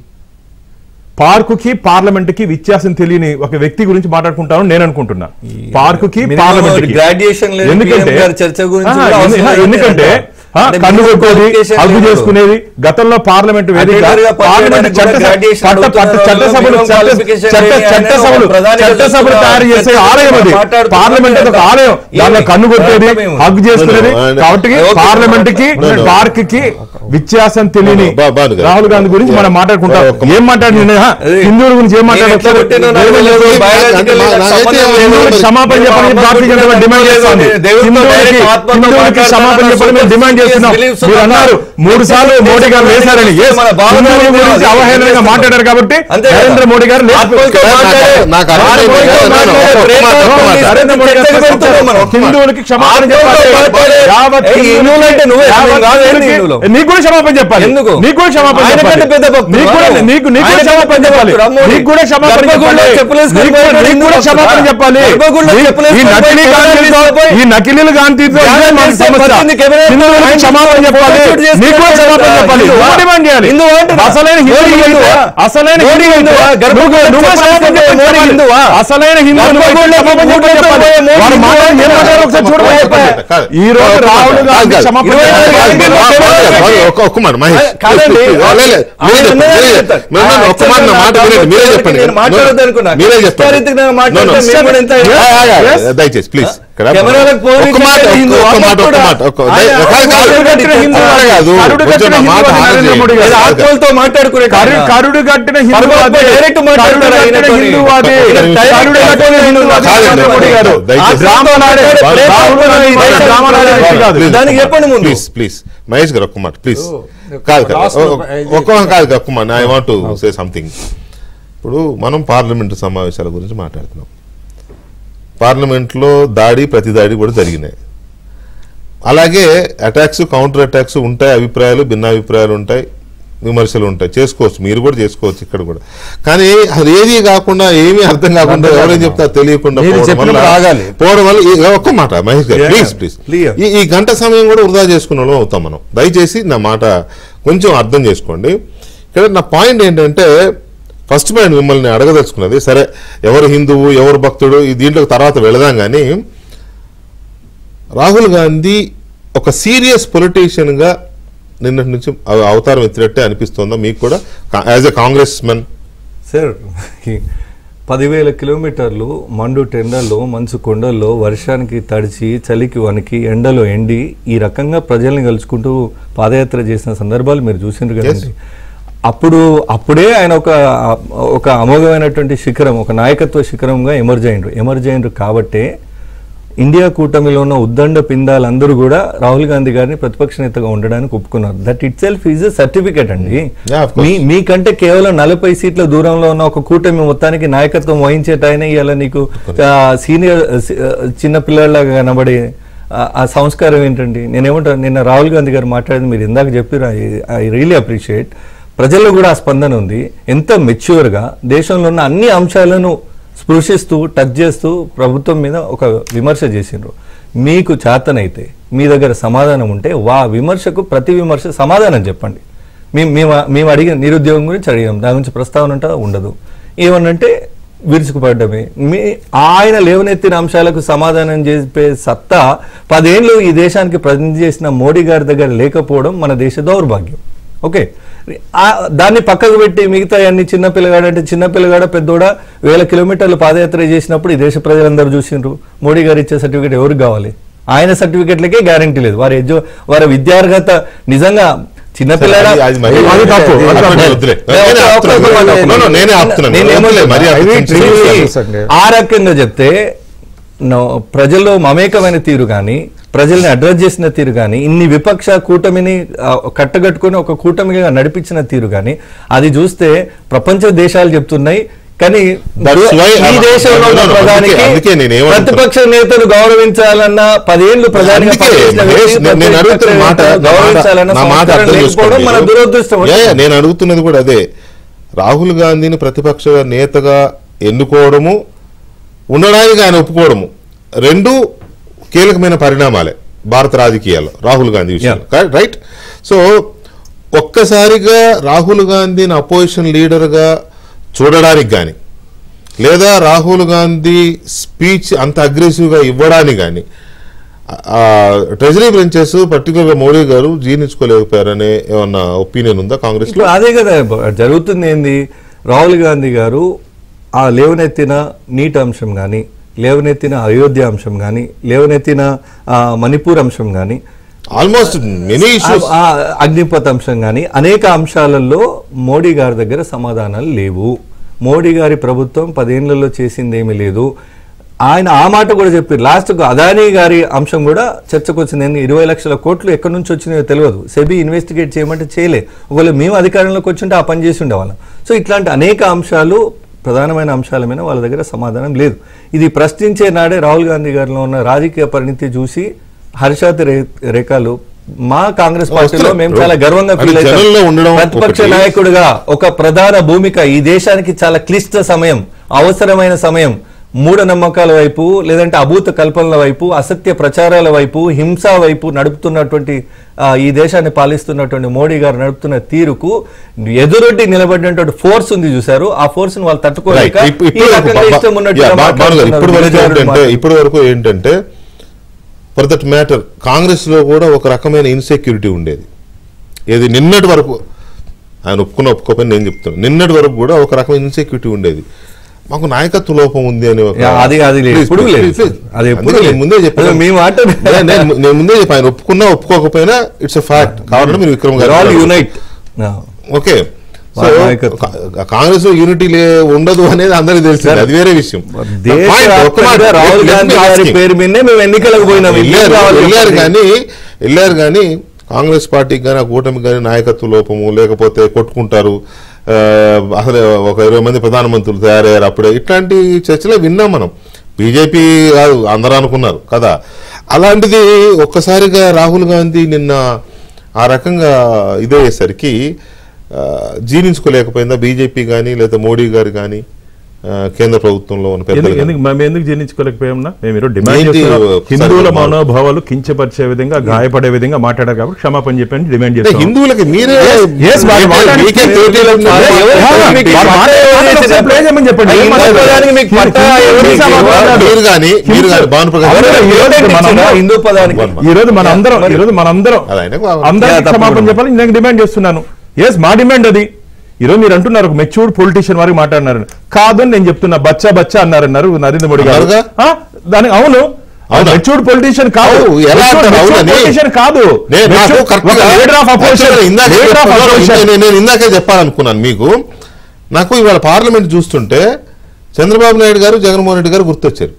S3: పార్కుకి పార్లమెంట్ కి వ్యత్యాసం తెలియని ఒక వ్యక్తి గురించి మాట్లాడుకుంటాను నేను అనుకుంటున్నా పార్కుకి
S4: minimum
S3: పార్లమెంట్
S4: graduation లేని PM గారి చర్చ గురించి కూడా అవసరం లేదు
S3: ఎందుకంటే
S4: అంటే
S3: ఆ,
S4: అంటే
S3: కన్ను
S4: minimum
S3: కొట్టేది
S4: qualification
S3: హగ్గు
S4: లేదు.
S3: చేసుకునేది గతంలో పార్లమెంట్ వేదికగా
S4: Attender గా
S3: పార్లమెంట్
S4: పనిచేయడానికి
S3: చట్ట
S4: కూడా graduation
S3: చట్ట పట్ట
S4: అడుగుతున్నారు.
S3: చట్టసభలు
S4: minimum
S3: చట్ట
S4: qualification
S3: చట్ట
S4: లేని ఆయన
S3: చట్టసభలు
S4: ఒక ప్రధానిగా
S3: చట్టసభలు
S4: చూస్తున్నారు.
S3: తయారు చేసే
S4: చర్చ
S3: ఆలయం అది
S4: మాట్లాడుతున్నారు.
S3: పార్లమెంట్ అది ఒక ఆలయం దానిలో
S4: ఏమి?
S3: కన్ను కొట్టేది
S4: అర్థమేమి?
S3: హగ్గు చేసుకునేది
S1: No, no, no.
S3: కాబట్టి
S4: Okay.
S3: పార్లమెంట్ కి
S1: No, no.
S3: పార్క్ కి వ్యత్యాసం తెలియని
S1: No, no. బా- బాను గారు.
S3: రాహుల్ గాంధీ గురించి మనం మాట్లాడుకుంటాం
S1: ఒక్క-
S3: ఏం మాట్లాడిన హిందువుల గురించి ఏం
S4: నేను ఎట్లా కొట్టినా నాకు
S3: మాట్లాడారు
S4: తెలియదు.
S1: అంటే మా-
S4: Biological
S1: నాకైతే
S4: సంబంధం లేదు.
S1: హిందువులకు
S3: క్షమాపణ చెప్పని భారతీయ జనతా పార్టీ డిమాండ్ చేస్తోంది
S4: దేవుడితో
S3: హిందువులకి
S4: direct ఆత్మతో
S3: హిందువులకి క్షమాపణ చెప్పని మేము డిమాండ్ చేస్తున్నాం
S4: beliefs
S3: మీరు అన్నారు మూడు సార్లు మోడీ గారు వేశారని Yes,
S4: మన భావనలు
S3: హిందువుల గురించి
S4: లేదు.
S3: అవహేళనగా మాట్లాడారు కాబట్టి
S4: అంతే కదా.
S3: నరేంద్ర మోడీ గారు లేదు.
S4: ఆత్మలతో
S1: నాకు-
S4: మాట్లాడే-
S1: నాకు అర్థమైంది.
S4: ఆత్మలతో
S1: నేను-
S4: మాట్లాడే
S1: ఒక్క
S4: ప్రేమ
S1: మాట, ఒక్క మాట.
S4: నరేంద్ర మోడీ గారు
S3: చర్చకు
S4: పెడుతున్నాం మనం.
S3: హిందువులకి క్షమాపణ
S4: ఆత్మలతో
S3: చెప్పాలి
S4: మాట్లాడే-
S3: యావత్
S4: ఏ,
S3: హిందువులకి-
S4: హిందువులు అంటే నువ్వే,
S3: యావత్
S4: నేను కాదు, ఏంటి
S3: హిందువులకి-
S4: హిందువులు?
S3: నీకు కూడా క్షమాపణ చెప్పాలి
S4: ఎందుకు?
S3: నీకు కూడా క్షమాపణ
S4: ఆయన
S3: చెప్పాలి
S4: కంటే పెద్ద భక్తుడు
S3: నీకు కూడా
S4: వాడు.
S3: నీకు నీకు కూడా
S4: ఆయన
S3: క్షమాపణ
S4: కంటే
S3: చెప్పాలి
S4: భక్తుడు రామోజీ.
S3: నీకు కూడా క్షమాపణ
S4: గర్భగుడిలో
S3: చెప్పాలి
S4: చెప్పులేసుకొని
S3: నీకు కూడా-
S4: పోయి
S3: నీకు కూడా
S4: హిందువు
S3: క్షమాపణ
S4: భక్తుడా?
S3: చెప్పాలి
S4: గర్భగుడిలో
S3: ఈ-
S4: చెప్పులేసుకొని
S3: ఈ నకిలీ
S4: పోయి
S3: గాంధీతో
S4: పోయి
S3: ఈ నకిలీ గాంధీతో
S4: ధ్యానం
S3: ఇదే మన
S4: చేస్తే
S3: సమస్య
S4: పద్దెనిమిది కెమెరాలు
S3: హిందువులకి
S4: ఆయన
S3: క్షమాపణ చెప్పాలి
S4: ఫోటోషూట్ చేస్తే
S3: నీకు కూడా క్షమాపణ
S4: హిందువా?
S3: చెప్పాలి
S4: హిందువా?
S3: నువ్వు డిమాండ్ చేయాలి
S4: హిందువా అంటున్నా?
S3: అసలైన హిందూ
S4: మోడీ
S3: హిందువా
S4: హిందువా?
S3: అసలైన
S4: మోడీ
S3: హిందూ
S4: హిందువా?
S3: హిందువా?
S4: గర్భగుడిలో
S3: నువ్వు నువ్వు
S4: చెప్పాలి.
S3: క్షమాపణ చెప్పాలి.
S4: మోడీ హిందువా?
S3: అసలైన హిందూ
S4: గర్భగుడిలో
S3: క్షమాపణ
S4: చెప్పాలి.
S3: చెప్పాలి
S4: మోడీ
S3: వారు
S4: హిందువా?
S3: మాట్లాడి ఏం మాట్లాడారో ఒకసారి చూడమని చెప్పాలి
S1: కాదు.
S3: ఈ రోజు
S1: కాదు,
S3: రాహుల్
S1: కాదు,
S3: గాంధీ
S1: కాదు.
S3: క్షమాపణ
S4: ఇరవై ఐదు
S3: చెప్పాలి.
S4: గాంధీ
S1: బాగా- బాగా- బాగా- ఒక్క- ఒక్క మాట మహేష్
S4: కాదండి.
S1: లే, లే, లే, మీరే
S4: ఆయన
S1: చెప్పండి,
S4: ఉన్నదే
S1: మీరే
S4: చెప్తారు.
S1: చెప్పండి. No, no, no, ఒక్క మాట నా మాట వినండి, మీరే చెప్పండి
S4: నేను మాట్లాడొద్దు అనుకున్నా.
S1: మీరే చెప్పండి
S4: హిస్టారిక్ గా మాట్లాడితే
S1: No, no.
S4: మేము కూడా ఎంత-
S1: ఆ, ఆ, ఆ,
S3: Yes.
S1: దయచేసి ప్లీజ్
S4: కెమెరాలకు పోనీ
S1: ఒక్క మాట
S4: చెప్పేది హిందూ,
S1: ఒక్క మాట ఒక్క
S4: అప్పుడు
S1: మాట ఒక్క
S4: ఆయన
S1: దయ- కాదు, కాదు,
S3: కరుడు కట్టిన హిందూ
S1: ఒక్క మాట కాదు
S3: కరుడు
S1: కొంచెం
S3: కట్టిన
S1: నా మాట
S3: హిందూ
S1: ఆలోచించండి.
S3: నరేంద్ర మోడీ గారు.
S4: ఇది ఆత్మలతో మాట్లాడుకునే
S3: కరుడు
S4: కారణం.
S3: కరుడు కట్టిన హిందూ
S4: పరమాత్మ
S3: అదే.
S4: డైరెక్ట్ మాట్లాడతారు
S3: కరుడు కట్టిన
S4: ఆయనతోని.
S3: హిందూ అదే.
S1: ఒక్క నిమిషం.
S3: కరుడు కట్టిన హిందూ అదే
S1: కాదండి,
S3: నరేంద్ర మోడీ గారు.
S1: దయచేసి.
S3: డ్రామాలాడే
S1: ప్రేమ
S3: రాహుల్ గాంధీ
S4: ప్రేమ
S3: డ్రామాలాడే వ్యక్తి కాదు.
S1: Please.
S4: దానికి చెప్పండి ముందు.
S1: ప్లీజ్ ప్లీజ్ మహేష్ గారు ఒక్క మాట ప్లీజ్ కాదు కాదు.
S2: Last
S1: ఒ-
S2: లో
S1: ఒ-
S2: ఇది-
S1: ఒక్క కాదు ఒక్క I want to say something ఇప్పుడు మనం పార్లమెంటు సమావేశాల గురించి మాట్లాడుతున్నాం పార్లమెంట్లో దాడి ప్రతి దాడి కూడా జరిగినాయి అలాగే అటాక్స్ కౌంటర్ అటాక్స్ ఉంటాయి అభిప్రాయాలు భిన్నాభిప్రాయాలు ఉంటాయి విమర్శలు ఉంటాయి చేసుకోవచ్చు మీరు కూడా చేసుకోవచ్చు ఇక్కడ కూడా కానీ అది ఏది కాకుండా ఏమీ అర్థం కాకుండా ఎవరేం చెప్తారో తెలియకుండా
S2: మీరు
S1: పోవడం
S2: చెప్పినప్పుడు
S1: వల్ల-
S2: ఆగాలి.
S1: పోవడం వల్ల ఈ- ఒక్క మాట మహేష్ గారు
S2: Yeah,
S1: please
S2: yeah.
S1: Please
S2: Clear.
S1: ఈ ఈ గంట సమయం కూడా వృధా చేసుకున్న వాళ్ళం అవుతాం మనం దయచేసి నా మాట కొంచెం అర్థం చేసుకోండి ఇక్కడ నా పాయింట్ ఏంటంటే ఫస్ట్ పాయింట్ మిమ్మల్ని అడగదలుచుకున్నది సరే ఎవరు హిందువు ఎవరు భక్తుడు ఈ దీంట్లో తర్వాత వెళదాం కానీ రాహుల్ గాంధీ ఒక సీరియస్ పొలిటీషియన్గా నిన్నటి నుంచి అవ- అవతారం ఎత్తినట్టే అనిపిస్తుందా మీకు కూడా as a Congress men
S4: sir ఈ పదివేల కిలోమీటర్లు మండు టెండల్లో మంచు కొండల్లో వర్షానికి తడిచి చలికి వణికి ఎండలో ఎండి ఈ రకంగా ప్రజల్ని కలుసుకుంటూ పాదయాత్ర చేసిన సందర్భాలు మీరు చూసిండ్రు కదండి అప్పుడు అప్పుడే ఆయన ఒక ఒక అమోఘమైనటువంటి శిఖరం ఒక నాయకత్వ శిఖరంగా ఎమర్జ్ అయ్యిండ్రు ఎమర్జ్ అయ్యిండ్రు కాబట్టే ఇండియా కూటమిలో ఉన్న ఉద్దండ పిండాలందరూ కూడా రాహుల్ గాంధీ గారిని ప్రతిపక్ష నేతగా ఉండడానికి ఒప్పుకున్నారు that itself is a certificate అండి
S1: Yeah, of course.
S4: మీ మీకంటే కేవలం నలభై సీట్ల దూరంలో ఉన్న ఒక కూటమి మొత్తానికి నాయకత్వం వహించేటైనా ఇవాళ నీకు సీనియర్ చిన్న పిల్లలాగా కనబడే ఆ- ఆ సంస్కారం ఏంటండి నేనేమంటాను నిన్న రాహుల్ గాంధీ గారు మాట్లాడింది మీరు ఇందాక చెప్పారు ఐ రియలీ అప్రిషియేట్ ప్రజల్లో కూడా ఆ స్పందన ఉంది ఎంత మెచ్యూర్గా దేశంలో ఉన్న అన్ని అంశాలను స్పృశిస్తూ టచ్ చేస్తూ ప్రభుత్వం మీద ఒక విమర్శ చేసిండ్రు మీకు చేతనైతే మీ దగ్గర సమాధానం ఉంటే వా విమర్శకు ప్రతి విమర్శ సమాధానం చెప్పండి మేము మేము మేము అడిగిన నిరుద్యోగం గురించి అడిగాం దాని గురించి ప్రస్తావన ఉంటుందా ఉండదు ఏమనంటే విరుచుకుపడ్డమే మీ ఆయన లేవనెత్తిన అంశాలకు సమాధానం చెప్పే సత్తా పదేళ్ళు ఈ దేశానికి ప్రతినిధి చేసిన మోడీ గారి దగ్గర లేకపోవడం మన దేశ దౌర్భాగ్యం ఓకే ఆ దాన్ని పక్కకు పెట్టి మిగతా అన్ని చిన్న పిల్లగాడు అంటే చిన్న పిల్లగాడ పెద్దోడా వేల కిలోమీటర్లు పాదయాత్ర చేసినప్పుడు ఈ దేశ ప్రజలందరూ చూసిండ్రు మోడీ గారు ఇచ్చే సర్టిఫికేట్ ఎవరికి కావాలి ఆయన సర్టిఫికేట్లకే గ్యారంటీ లేదు వారి ఎడ్యు వారి విద్యార్హత నిజంగా చిన్నపిల్లడా
S1: అది- అది మరి-
S3: అది తప్పు, అది తప్పు.
S1: వద్దులే. నేనే ఆపుతున్నాను. No, no, నేనే ఆపుతున్నాను.
S4: నేనేమో
S1: మరి
S4: లేదు.
S1: అది
S4: అవి
S1: కొంచెం
S4: tricky.
S2: సండే.
S4: ఆ రకంగా చెప్తే నో- ప్రజల్లో మమేకమైన తీరు కానీ ప్రజల్ని అడ్రస్ చేసిన తీరు కానీ ఇన్ని విపక్ష కూటమిని ఆ, కట్టగట్టుకొని ఒక కూటమిగా నడిపించిన తీరు కానీ అది చూస్తే ప్రపంచ దేశాలు చెప్తున్నాయి కానీ
S1: That's why
S4: ఈ
S1: I'm-
S4: దేశంలో ఉన్న
S1: no, no,
S4: ప్రధానికి
S1: అందుకే- అందుకే నేను ఏమంటున్నా-
S4: ప్రతిపక్ష నేతను గౌరవించాలన్న పదేళ్లు ప్రధానిగా
S1: అందుకే
S4: పనిచేసిన
S1: మహేష్,
S4: వ్యక్తి
S1: నేను- నేను
S4: ప్రతిపక్ష
S1: అడుగుతున్న మాట
S4: నేతను గౌరవించాలన్న
S1: నా మాట
S4: సంస్కారం
S1: అర్థం
S4: లేకపోవడం
S1: చేసుకోండి
S4: మన
S1: మీరు.
S4: దురదృష్టం
S1: యా, యా, నేను అడుగుతున్నది కూడా అదే రాహుల్ గాంధీని ప్రతిపక్ష నేతగా ఎన్నుకోవడము ఉండడానికి ఆయన ఒప్పుకోవడము రెండు కీలకమైన పరిణామాలే భారత రాజకీయాల్లో రాహుల్ గాంధీ విషయంలో రైట్ సో ఒక్కసారిగా రాహుల్ గాంధీని అపోజిషన్ లీడర్గా చూడడానికి కానీ లేదా రాహుల్ గాంధీ స్పీచ్ అంత అగ్రెసివ్గా ఇవ్వడానికి కానీ ట్రెజరీ బెంచెస్ పర్టికులర్గా మోడీ గారు జీర్ణించుకోలేకపోయారనే ఏమన్నా ఒపీనియన్ ఉందా కాంగ్రెస్ లో
S4: ఇప్పుడు అదే కదా బ- జరుగుతుంది ఏంది రాహుల్ గాంధీ గారు ఆ లేవనెత్తిన నీట్ అంశం కానీ లేవనెత్తిన అయోధ్య అంశం కానీ లేవనెత్తిన ఆ, మణిపూర్ అంశం కానీ
S1: ఆల్మోస్ట్ మెనీ ఇష్యూస్
S4: ఆ అగ్నిపథ్ అంశం కానీ అనేక అంశాలలో మోడీ గారి దగ్గర సమాధానాలు లేవు మోడీ గారి ప్రభుత్వం పదేళ్లలో చేసింది ఏమీ లేదు ఆయన ఆ మాట కూడా చెప్పారు లాస్ట్ అదానీ గారి అంశం కూడా చర్చకు వచ్చింది ఎందుకు ఇరవై లక్షల కోట్లు ఎక్కడి నుంచి వచ్చినాయో తెలియదు సెబీ ఇన్వెస్టిగేట్ చేయమంటే చేయలే ఒకవేళ మేము అధికారంలోకి వచ్చింటే ఆ పని చేసి ఉండేవాళ్ళం సో ఇట్లాంటి అనేక అంశాలు ప్రధానమైన అంశాల మీద వాళ్ళ దగ్గర సమాధానం లేదు ఇది ప్రశ్నించే నాడే రాహుల్ గాంధీ గారిలో ఉన్న రాజకీయ పరిణితి చూసి హర్షాతి రే రేఖలు మా కాంగ్రెస్ పార్టీలో
S1: వస్తున్నాయి.
S4: మేము చాలా గర్వంగా
S1: అది
S4: ఫీల్
S1: జనంలో ఉండడం
S4: ప్రతిపక్ష
S1: ఒకటి.
S4: నాయకుడిగా ఒక ప్రధాన భూమిక ఈ దేశానికి చాలా క్లిష్ట సమయం అవసరమైన సమయం మూఢనమ్మకాల వైపు లేదంటే అభూత కల్పనల వైపు అసత్య ప్రచారాల వైపు హింస వైపు నడుపుతున్నటువంటి ఆ, ఈ దేశాన్ని పాలిస్తున్నటువంటి మోడీ గారు నడుపుతున్న తీరుకు ఎదురొడ్డి నిలబడినటువంటి ఫోర్స్ ఉంది చూసారు ఆ ఫోర్స్ ని వాళ్ళు తట్టుకోలేక ఈ రకంగా ఇష్టం ఉన్నట్టుగా మాట్లాడుతున్నారు.
S1: ఇప్పటి వరకు
S4: దిగజారుడు
S1: ఏంటంటే ఇప్పటి వరకు ఏంటంటే ఫర్ దట్ మ్యాటర్ కాంగ్రెస్ లో కూడా ఒక రకమైన ఇన్సెక్యూరిటీ ఉండేది ఏది నిన్నటి వరకు ఆయన ఒప్పుకున్న ఒప్పుకోకపోయినా నేను చెప్తున్నాను నిన్నటి వరకు కూడా ఒక రకమైన ఇన్సెక్యూరిటీ ఉండేది మాకు నాయకత్వ లోపం ఉంది అని ఒక
S4: యా, అది అది లేదు.
S1: Please,
S4: ఎప్పుడూ
S1: please,
S4: లేదు.
S1: please, please.
S4: అది ఎప్పుడూ
S1: అందుకే నేను
S4: లేదు.
S1: ముందే చెప్పాను
S4: మీ మాట
S1: నేను- నేను- నేను ముందే చెప్పాను ఆయన ఒప్పుకున్నా ఒప్పుకోకపోయినా ఇట్స్ ఫ్యాక్ట్ కావాలంటే మీరు విక్రమ్ గారు
S4: ఆల్ యునైట్
S1: ఓకే సో
S4: వారి నాయకత్వం.
S1: కా- కాంగ్రెస్ లో యూనిటీ లే ఉండదు అనేది అందరికీ తెలిసింది అది వేరే విషయం
S4: దేశ
S1: Point, ఒక్క మాట,
S4: వ్యాప్తంగా Rahul
S1: let me
S4: Gandhi
S1: ask
S4: గారి
S1: you.
S4: పేరు మీదనే మేము ఎన్నికలకు పోయినాం ఏం
S1: వెళ్ళారు
S4: కావాలి
S1: వెళ్ళారు
S4: చెప్పండి?
S1: కానీ వెళ్ళారు కానీ కాంగ్రెస్ పార్టీకి కానీ ఆ కూటమికి కానీ నాయకత్వ లోపము లేకపోతే కొట్టుకుంటారు ఆ, అసలు ఒక ఇరవై మంది ప్రధానమంత్రులు తయారయ్యారు అప్పుడే ఇట్లాంటి చర్చలే విన్నాం మనం బీజేపీ కాదు అందరూ అనుకున్నారు కదా అలాంటిది ఒక్కసారిగా రాహుల్ గాంధీ నిన్న ఆ రకంగా ఇదయ్యేసరికి ఆ, జీర్ణించుకోలేకపోయిందా బీజేపీ కానీ లేదా మోడీ గారు కానీ ఆ, కేంద్ర ప్రభుత్వంలో ఉన్న పెద్దలు
S3: ఎందుకు
S1: గానీ?
S3: ఎందుకు మేము ఎందుకు జీర్ణించుకోలేకపోయామన్నా మేము ఈరోజు డిమాండ్
S1: ఏంటి
S3: చేస్తున్నాం
S1: ఒకసారి
S3: హిందువుల
S1: చెప్పండి.
S3: మనోభావాలు కించపరిచే విధంగా గాయపడే విధంగా మాట్లాడారు కాబట్టి క్షమాపణ చెప్పని డిమాండ్
S1: అంటే
S3: చేస్తాం
S1: హిందువులకి మీరే
S3: yes, వాళ్ళు
S1: మీకే-
S3: మాట్లాడి-
S1: మీకే తోటీలు ఉన్నారు.
S4: ఎవరు- ఎవరు మీకు
S3: వాళ్ళు
S4: పట్టా
S3: మాట్లాడే
S4: ఎవరు
S3: వాళ్ళు
S4: చేశారు?
S3: play చేయమని చెప్పండి.
S4: ఆ
S3: ఏం
S4: హిందూ
S3: మాట్లాడారు?
S4: పదానికి మీకు పట్టా ఎవరు
S3: హింస
S4: ఇచ్చారు?
S3: మాట్లాడారు.
S1: మీరు కానీ మీరు కానీ భానుప్రకాష్
S3: అందరూ
S1: గారు-
S3: ఈ రోజు
S4: ఎవరు
S3: మనం
S4: ఇచ్చారు? హిందూ పదానికి
S1: వన్-
S3: ఈ రోజు మన అందరం ఈ రోజు మనందరం
S1: అది ఆయనకు బాగా-
S3: అందరం
S4: యా, తప్పకుండా.
S3: క్షమాపణ చెప్పాలి నేను డిమాండ్ చేస్తున్నాను ఎస్ మా డిమాండ్ అది ఈ రోజు మీరు అంటున్నారు ఒక మెచ్యూర్డ్ పొలిటీషియన్ వారికి మాట్లాడినారు కాదని నేను చెప్తున్నా బచ్చా బచ్చా అన్నారన్నారు నరేంద్ర మోడీ గారు
S1: అన్నారుగా?
S3: ఆ, దాని అవును
S1: అవునా?
S3: మెచ్యూర్డ్ పొలిటీషియన్ కాదు
S1: అవు, ఎలా అంటారు? అవునని?
S3: పొలిటీషియన్ కాదు
S1: నేను నాకు
S3: Matured-
S1: correct
S3: ఒక
S1: గా-
S3: leader of opposition,
S1: actually ఇందాకే
S3: leader of
S1: చెప్పాను,
S3: opposition.
S1: నేను- నేను ఇందాకే చెప్పాలనుకున్నాను మీకు నాకు ఇవాళ పార్లమెంట్ చూస్తుంటే చంద్రబాబు నాయుడు గారు జగన్మోహన్ రెడ్డి గారు గుర్తొచ్చారు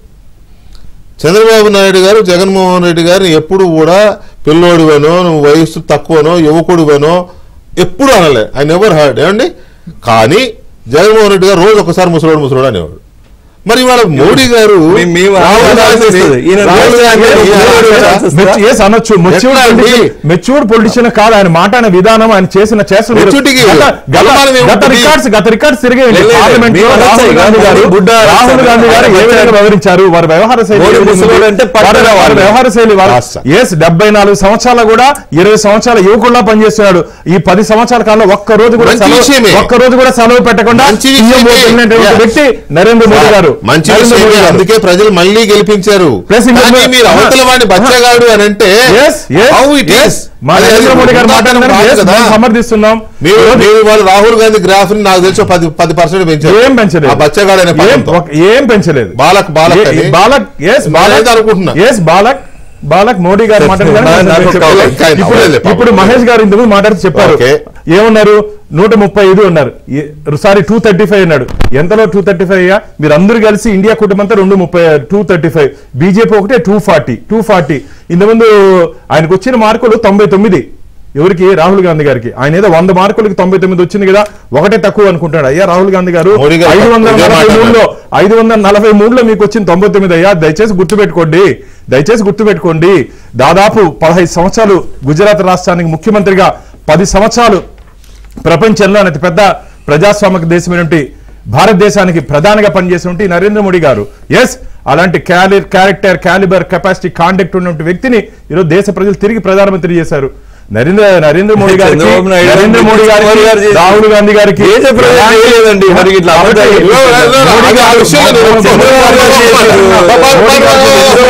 S1: చంద్రబాబు నాయుడు గారు జగన్మోహన్ రెడ్డి గారిని ఎప్పుడు కూడా పిల్లోడివనో నువ్వు వయస్సు తక్కువనో యువకుడివనో ఎప్పుడు అనలే ఐ నెవర్ హర్డ్ ఏమండి కానీ జగన్మోహన్ రెడ్డి గారు రోజు ఒకసారి ముసలోడు ముసలోడు అనేవాడు మరి ఇవాళ మోడీ గారు
S4: మీ- మీ
S1: రాహుల్
S4: అనాల్సి
S1: గాంధీని-
S4: వస్తుంది. ఈయన
S1: రాహుల్
S4: రోజు
S1: గాంధీని
S4: ఆయన
S1: ఈయన
S4: రోజు
S1: అనొచ్చా?
S4: ఆయన
S3: మెచ్- yes, అనొచ్చు మెచ్యూర్డ్
S1: ఎట్లా అండి?
S3: పొలిటీషియన్ మెచ్యూర్డ్ పొలిటీషియన్ కాదు ఆయన మాట్లాడిన విధానం ఆయన చేసిన చేసిన
S1: మెచ్యూరిటీకి గలమానం ఏముంటుంది?
S3: గత రికార్డ్స్ గత రికార్డ్స్ తిరిగేయండి
S4: లేదు, లేదు.
S3: పార్లమెంట్ లో
S4: మీకు
S3: రాహుల్
S4: అనొచ్చా?
S3: గాంధీ గారు
S4: బుడ్డ
S3: రాహుల్
S4: అనొచ్చా?
S3: గాంధీ గారు ఏ
S4: ఆయన
S3: విధంగా వ్యవహరించారు వారి వ్యవహార శైలి
S4: మోడీ
S3: ఏ విధంగా ఉంది?
S4: ముసలోడు అంటే
S3: వారి-
S4: పట్టణ
S3: వారి
S4: వాళ్ళు.
S3: వ్యవహార శైలి
S1: రాస్తా.
S3: ఎస్ డెబ్బై నాలుగు సంవత్సరాలు కూడా ఇరవై సంవత్సరాల యువకుల్లా పనిచేస్తున్నాడు ఈ పది సంవత్సరాల కాలంలో ఒక్క రోజు కూడా
S1: మంచి
S3: సెలవు-
S1: విషయమే.
S3: ఒక్క రోజు కూడా సెలవు పెట్టకుండా
S1: మంచి
S3: సీఎం
S1: విషయమే.
S3: వెళ్ళినటువంటి
S1: Yeah.
S3: వ్యక్తి నరేంద్ర మోడీ గారు
S1: మంచి
S3: నరేంద్ర
S1: విషయమే.
S3: మోడీ గారు.
S1: అందుకే ప్రజలు మళ్ళీ గెలిపించారు
S3: Plus ఇంకొక-
S1: కానీ మీరు అవతల వాడిని బచ్చగాడు అని అంటే
S3: Yes, yes,
S1: how it
S3: yes.
S1: is?
S3: మా
S1: అది-
S3: నరేంద్ర మోడీ గారు
S1: అది
S3: మాట్లాడినారు
S1: కాదు
S3: yes,
S1: కదా.
S3: మేము సమర్థిస్తున్నాం
S1: మీరు మీరు వాళ్ళు రాహుల్ గాంధీ గ్రాఫ్ ని నాకు తెలిసి పది పది పర్సెంట్ పెంచారు
S3: ఏం పెంచలేదు
S1: ఆ బచ్చగాడు అనే
S3: ఏం
S1: పదంతో.
S3: ఒక- ఏం పెంచలేదు
S1: బాలక్ బాలక్
S3: ఏ-
S1: అని.
S3: బాలక్ ఎస్ బాలక్
S1: నేనైతే అనుకుంటున్నా.
S3: ఎస్ బాలక్ బాలక్ మోడీ గారు మాట్లాడారు
S4: నా- నాకు ఒక
S3: చెప్పారు.
S1: ఇంకా ఆయన
S3: ఇప్పుడు
S1: అవ్వలేదు పాపం.
S3: ఇప్పుడు మహేష్ గారు ఇంతకు ముందు మాట్లాడి చెప్పారు
S1: ఓకే.
S3: ఏమన్నారు నూట ముప్పై ఐదు అన్నారు సారీ టూ థర్టీ ఫైవ్ అన్నాడు ఎంతలో టూ థర్టీ ఫైవ్ అయ్యా మీరు అందరూ కలిసి ఇండియా కుటుంబంతో రెండు ముప్పై టూ థర్టీ ఫైవ్ బీజేపీ ఒకటే టూ ఫార్టీ టూ ఫార్టీ ఇంతకుముందు ఆయనకు వచ్చిన మార్కులు తొంభై తొమ్మిది ఎవరికి రాహుల్ గాంధీ గారికి ఆయన ఏదో వంద మార్కులకి తొంభై తొమ్మిది వచ్చింది కదా ఒకటే తక్కువ అనుకుంటాడు అయ్యా రాహుల్ గాంధీ గారు
S1: మోడీ గారు
S3: ఐదు వందల
S1: ఇదే
S3: నలభై
S1: మాట
S3: మూడులో ఐదు వందల నలభై మూడులో మీకు వచ్చిన తొంభై తొమ్మిది అయ్యా దయచేసి గుర్తుపెట్టుకోండి దయచేసి గుర్తుపెట్టుకోండి దాదాపు పదహైదు సంవత్సరాలు గుజరాత్ రాష్ట్రానికి ముఖ్యమంత్రిగా పది సంవత్సరాలు ప్రపంచంలో అతి పెద్ద ప్రజాస్వామిక దేశమైనటువంటి భారతదేశానికి ప్రధానిగా పనిచేసినటువంటి నరేంద్ర మోడీ గారు ఎస్ అలాంటి క్యాలి క్యారెక్టర్ క్యాలిబర్ కెపాసిటీ కాండక్ట్ ఉన్నటువంటి వ్యక్తిని ఈరోజు దేశ ప్రజలు తిరిగి ప్రధానమంత్రి చేశారు నరేంద్ర నరేంద్ర మోడీ గారికి
S4: చంద్రబాబు నాయుడు
S3: నరేంద్ర మోడీ
S4: మోడీ గారు
S3: గారికి
S4: చేసి-
S3: రాహుల్ గాంధీ గారికి
S4: దేశ ప్రజలు చేయలేదండి. మరి ఇట్లా
S3: కాబట్టి
S4: అబద్ధాలు
S1: ఇదిగో, ఇదిగో,
S3: మోడీ
S1: ఆ
S3: గారు-
S1: విషయంలో నేను ఒప్పుకోను.
S4: చంద్రబాబు గారు చేశారు.
S1: మోడీ గారు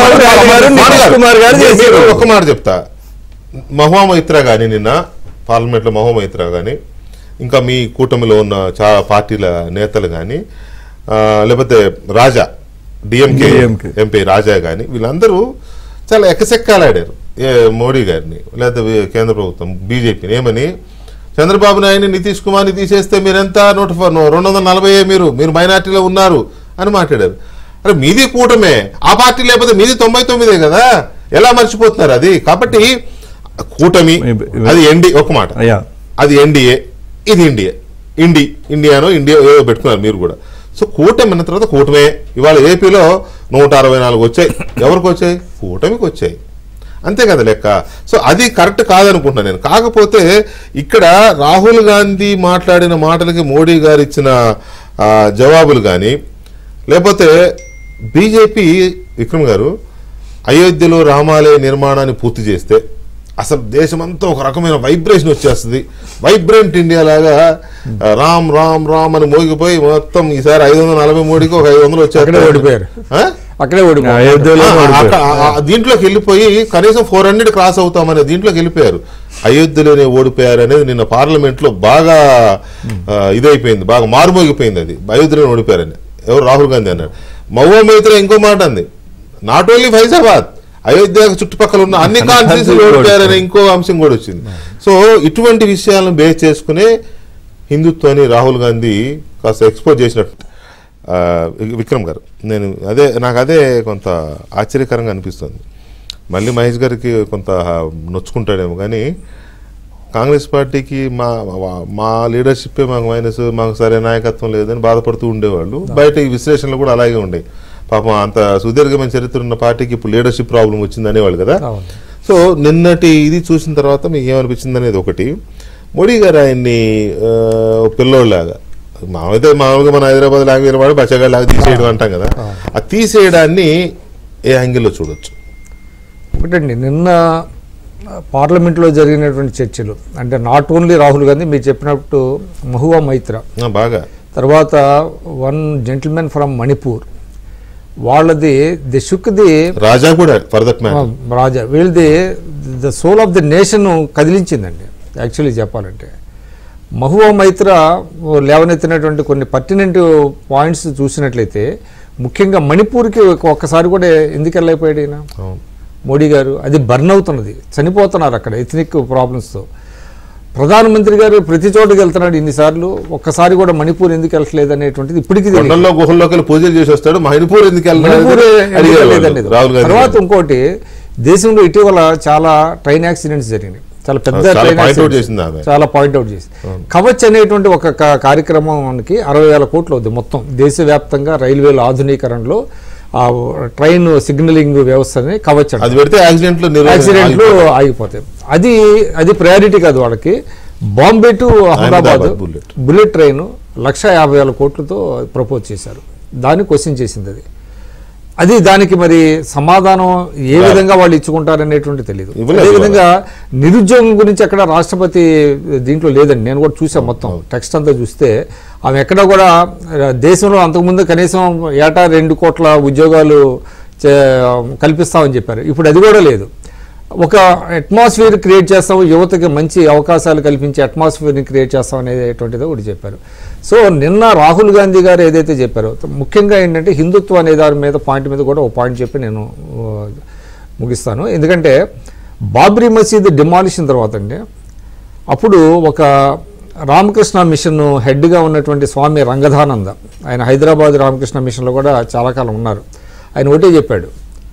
S4: గారు, నితీష్ కుమార్ గారు
S1: మీరు
S4: చేశారు.
S1: ఒక్క మాట చెప్తా మహువా మైత్రా గాని నిన్న పార్లమెంట్ లో మహువా మైత్రా గాని ఇంకా మీ కూటమిలో ఉన్న చాలా పార్టీల నేతలు గాని ఆ, లేకపోతే Raja DMK
S4: DMK.
S1: MP Raja గాని వీళ్ళందరూ చాలా ఎకసెక్కాలాడారు ఏ మోడీ గారిని లేదా వీ- కేంద్ర ప్రభుత్వం బీజేపీని ఏమని చంద్రబాబు నాయుడిని నితీష్ కుమార్ని తీసేస్తే మీరెంత నూట ఫ- రెండు వందల నలభై మీరు మీరు మైనార్టీలో ఉన్నారు అని మాట్లాడారు అరే మీది కూటమే ఆ పార్టీ లేకపోతే మీది తొంభై తొమ్మిదే కదా ఎలా మర్చిపోతున్నారు అది కాబట్టి కూటమి అది ఎన్డి ఒక మాట
S4: అయ్యా
S1: అది ఎన్డీఏ ఇది ఇండియా ఇండి ఇండియానో ఇండియా ఏదో పెట్టుకున్నారు మీరు కూడా సో కూటమి అన్న తర్వాత కూటమే ఇవాళ ఏపీలో నూట అరవై నాలుగు వచ్చాయి ఎవరికి వచ్చాయి కూటమికి వచ్చాయి అంతే కదా లెక్క సో అది కరెక్ట్ కాదనుకుంటున్నాను నేను కాకపోతే ఇక్కడ రాహుల్ గాంధీ మాట్లాడిన మాటలకి మోడీ గారు ఇచ్చిన ఆ, జవాబులు కానీ లేకపోతే బీజేపీ విక్రమ్ గారు అయోధ్యలో రామాలయ నిర్మాణాన్ని పూర్తి చేస్తే అసలు దేశమంతా ఒక రకమైన వైబ్రేషన్ వచ్చేస్తుంది వైబ్రెంట్ ఇండియా లాగా ఆ, రామ్ రామ్ రామ్ అని మోగిపోయి మొత్తం ఈసారి ఐదు వందల నలభై మూడుకి ఒక ఐదు వందలు
S2: అక్కడే
S1: వచ్చారు
S2: ఓడిపోయారు. అక్కడే ఓడిపోయారు
S4: అయోధ్యలో ఓడిపోయారు.
S1: దీంట్లోకి వెళ్ళిపోయి కనీసం ఫోర్ హండ్రెడ్ క్రాస్ అవుతామనే దీంట్లోకి వెళ్ళిపోయారు అయోధ్యలోనే ఓడిపోయారు అనేది నిన్న పార్లమెంట్ లో బాగా ఆ, ఇదైపోయింది బాగా మారుమోగిపోయింది అది అయోధ్యలోనే ఓడిపోయారని ఎవరు రాహుల్ గాంధీ అన్నాడు మహువా మైత్రి ఇంకో మాట అంది నాట్ ఓన్లీ ఫైజాబాద్ అయోధ్య చుట్టుపక్కల ఉన్న అన్ని కాన్స్టిట్యూన్సీలు ఓడిపోయారనే ఇంకో అంశం కూడా వచ్చింది సో ఇటువంటి విషయాలను బేస్ చేసుకునే హిందుత్వాన్ని రాహుల్ గాంధీ కాస్త ఎక్స్పోజ్ చేసినట్టు ఆ, వి- విక్రమ్ గారు నేను అదే నాకు అదే కొంత ఆశ్చర్యకరంగా అనిపిస్తుంది మళ్ళీ మహేష్ గారికి కొంత నొచ్చుకుంటాడేమో కానీ కాంగ్రెస్ పార్టీకి మా మా- మా లీడర్షిప్పే మాకు మైనస్ మాకు సరైన నాయకత్వం లేదని బాధపడుతూ ఉండేవాళ్ళు బయట ఈ విశ్లేషణలు కూడా అలాగే ఉండే పాపం అంత సుదీర్ఘమైన చరిత్ర ఉన్న పార్టీకి ఇప్పుడు లీడర్షిప్ ప్రాబ్లం వచ్చింది అనేవాళ్ళు కదా
S2: అవును.
S1: సో నిన్నటి ఇది చూసిన తర్వాత మీకు ఏమనిపించింది అనేది ఒకటి మోడీ గారు ఆయన్ని ఆ, పిల్లోళ్ళలాగా మామూలుగా మామూలుగా మన హైదరాబాద్ లాంగ్వేజ్ వాడు బచ్చగాళ్ళ లాగా తీసేయడం అంటాం కదా ఆ తీసేయడాన్ని ఏ యాంగిల్లో చూడొచ్చు
S2: ఒకటండి నిన్న పార్లమెంట్లో జరిగినటువంటి చర్చలు అంటే నాట్ ఓన్లీ రాహుల్ గాంధీ మీరు చెప్పినట్టు మహువా మైత్ర
S1: ఆ, బాగా
S2: తర్వాత వన్ జెంటిల్మెన్ ఫ్రమ్ మణిపూర్ వాళ్ళది ది షుక్ ది
S1: రాజా కూడా ఫర్ దట్ మ్యాటర్
S2: రాజా వీళ్ళది the soul of the nation కదిలించిందండి యాక్చువల్లీ చెప్పాలంటే మహువా మైత్ర లేవనెత్తినటువంటి కొన్ని పర్టినెంట్ పాయింట్స్ చూసినట్లయితే ముఖ్యంగా మణిపూర్కి ఒక్కసారి కూడా ఎందుకు వెళ్ళైపోయాడు ఈయన మోడీ గారు అది బర్న్ అవుతున్నది చనిపోతున్నారు అక్కడ ఎథనిక్ ప్రాబ్లమ్స్తో ప్రధానమంత్రి గారు ప్రతి చోటుకి వెళ్తున్నాడు ఇన్నిసార్లు ఒక్కసారి కూడా మణిపూర్ ఎందుకు వెళ్ళట్లేదు అనేటువంటిది ఇప్పటికీ తెలియదు.
S1: కొండల్లో గుహల్లోకి వెళ్ళి పూజలు చేసి వస్తాడు మణిపూర్ ఎందుకు వెళ్ళలేదు
S2: మణిపూర్
S1: అని అడిగారు వాళ్ళు.
S2: లేదనేది.
S1: రాహుల్ గాంధీ
S2: తర్వాత
S1: గారు.
S2: ఇంకోటి దేశంలో ఇటీవల చాలా ట్రైన్ యాక్సిడెంట్స్ జరిగినాయి చాలా పెద్ద
S1: చాలా
S2: ట్రైన్
S1: point out
S2: యాక్సిడెంట్స్.
S1: చేసింది ఆమె.
S2: చాలా పాయింట్ అవుట్ చేసింది కవచ్ అనేటువంటి ఒక కా- కార్యక్రమానికి అరవై వేల కోట్లు అవుతుంది మొత్తం దేశవ్యాప్తంగా రైల్వేల ఆధునీకరణలో ఆ ట్రైన్ సిగ్నలింగ్ వ్యవస్థని కవచ్ అంటారు.
S1: అది పెడితే యాక్సిడెంట్లు నిరోధ-
S2: యాక్సిడెంట్లు
S1: ఆగిపోతాయి.
S2: ఆగిపోతాయి అది అది ప్రయారిటీ కాదు వాళ్ళకి Bombay to Ahmedabad
S1: Ahmedabad bullet.
S2: Bullet train లక్ష యాభై వేల కోట్లతో ప్రపోజ్ చేశారు దాన్ని క్వశ్చన్ చేసింది అది అది దానికి మరి సమాధానం ఏ విధంగా వాళ్ళు ఇచ్చుకుంటారనేటువంటి తెలియదు
S1: ఇవ్వలేదు
S2: అదేవిధంగా నిరుద్యోగం గురించి అక్కడ రాష్ట్రపతి దీంట్లో లేదండి నేను కూడా చూసాను మొత్తం టెక్స్ట్ అంతా చూస్తే ఆమె ఎక్కడ కూడా ఆ, దేశంలో అంతకుముందు కనీసం ఏటా రెండు కోట్ల ఉద్యోగాలు చే- కల్పిస్తామని చెప్పారు ఇప్పుడు అది కూడా లేదు ఒక అట్మాస్ఫియర్ క్రియేట్ చేస్తాం యువతకి మంచి అవకాశాలు కల్పించే అట్మాస్ఫియర్ని క్రియేట్ చేస్తాం అనేటువంటిది ఒకటి చెప్పారు సో నిన్న రాహుల్ గాంధీ గారు ఏదైతే చెప్పారో ముఖ్యంగా ఏంటంటే హిందుత్వ అనే దాని మీద పాయింట్ మీద కూడా ఒక పాయింట్ చెప్పి నేను ఆ, ముగిస్తాను ఎందుకంటే బాబ్రీ మసీద్ డిమాలిషన్ తర్వాత అండి అప్పుడు ఒక రామకృష్ణ మిషన్ హెడ్గా ఉన్నటువంటి స్వామి రంగధానంద ఆయన హైదరాబాద్ రామకృష్ణ మిషన్లో కూడా చాలా కాలం ఉన్నారు ఆయన ఒకటే చెప్పాడు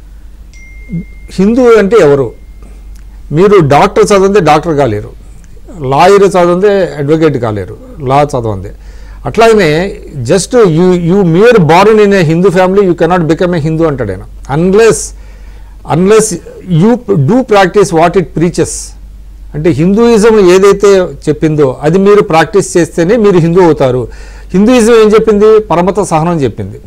S2: హిందూ అంటే ఎవరు మీరు డాక్టర్ చదివితే డాక్టర్ కాలేరు లాయర్ చదివితే అడ్వకేట్ కాలేరు లా చదవండి అట్లాగనే just you you mere born in a Hindu family you cannot become a Hindu అంటాడు ఆయన unless unless you do practice what it preaches అంటే హిందూయిజం ఏదైతే చెప్పిందో అది మీరు ప్రాక్టీస్ చేస్తేనే మీరు హిందూ అవుతారు హిందూయిజం ఏం చెప్పింది పరమత సహనం చెప్పింది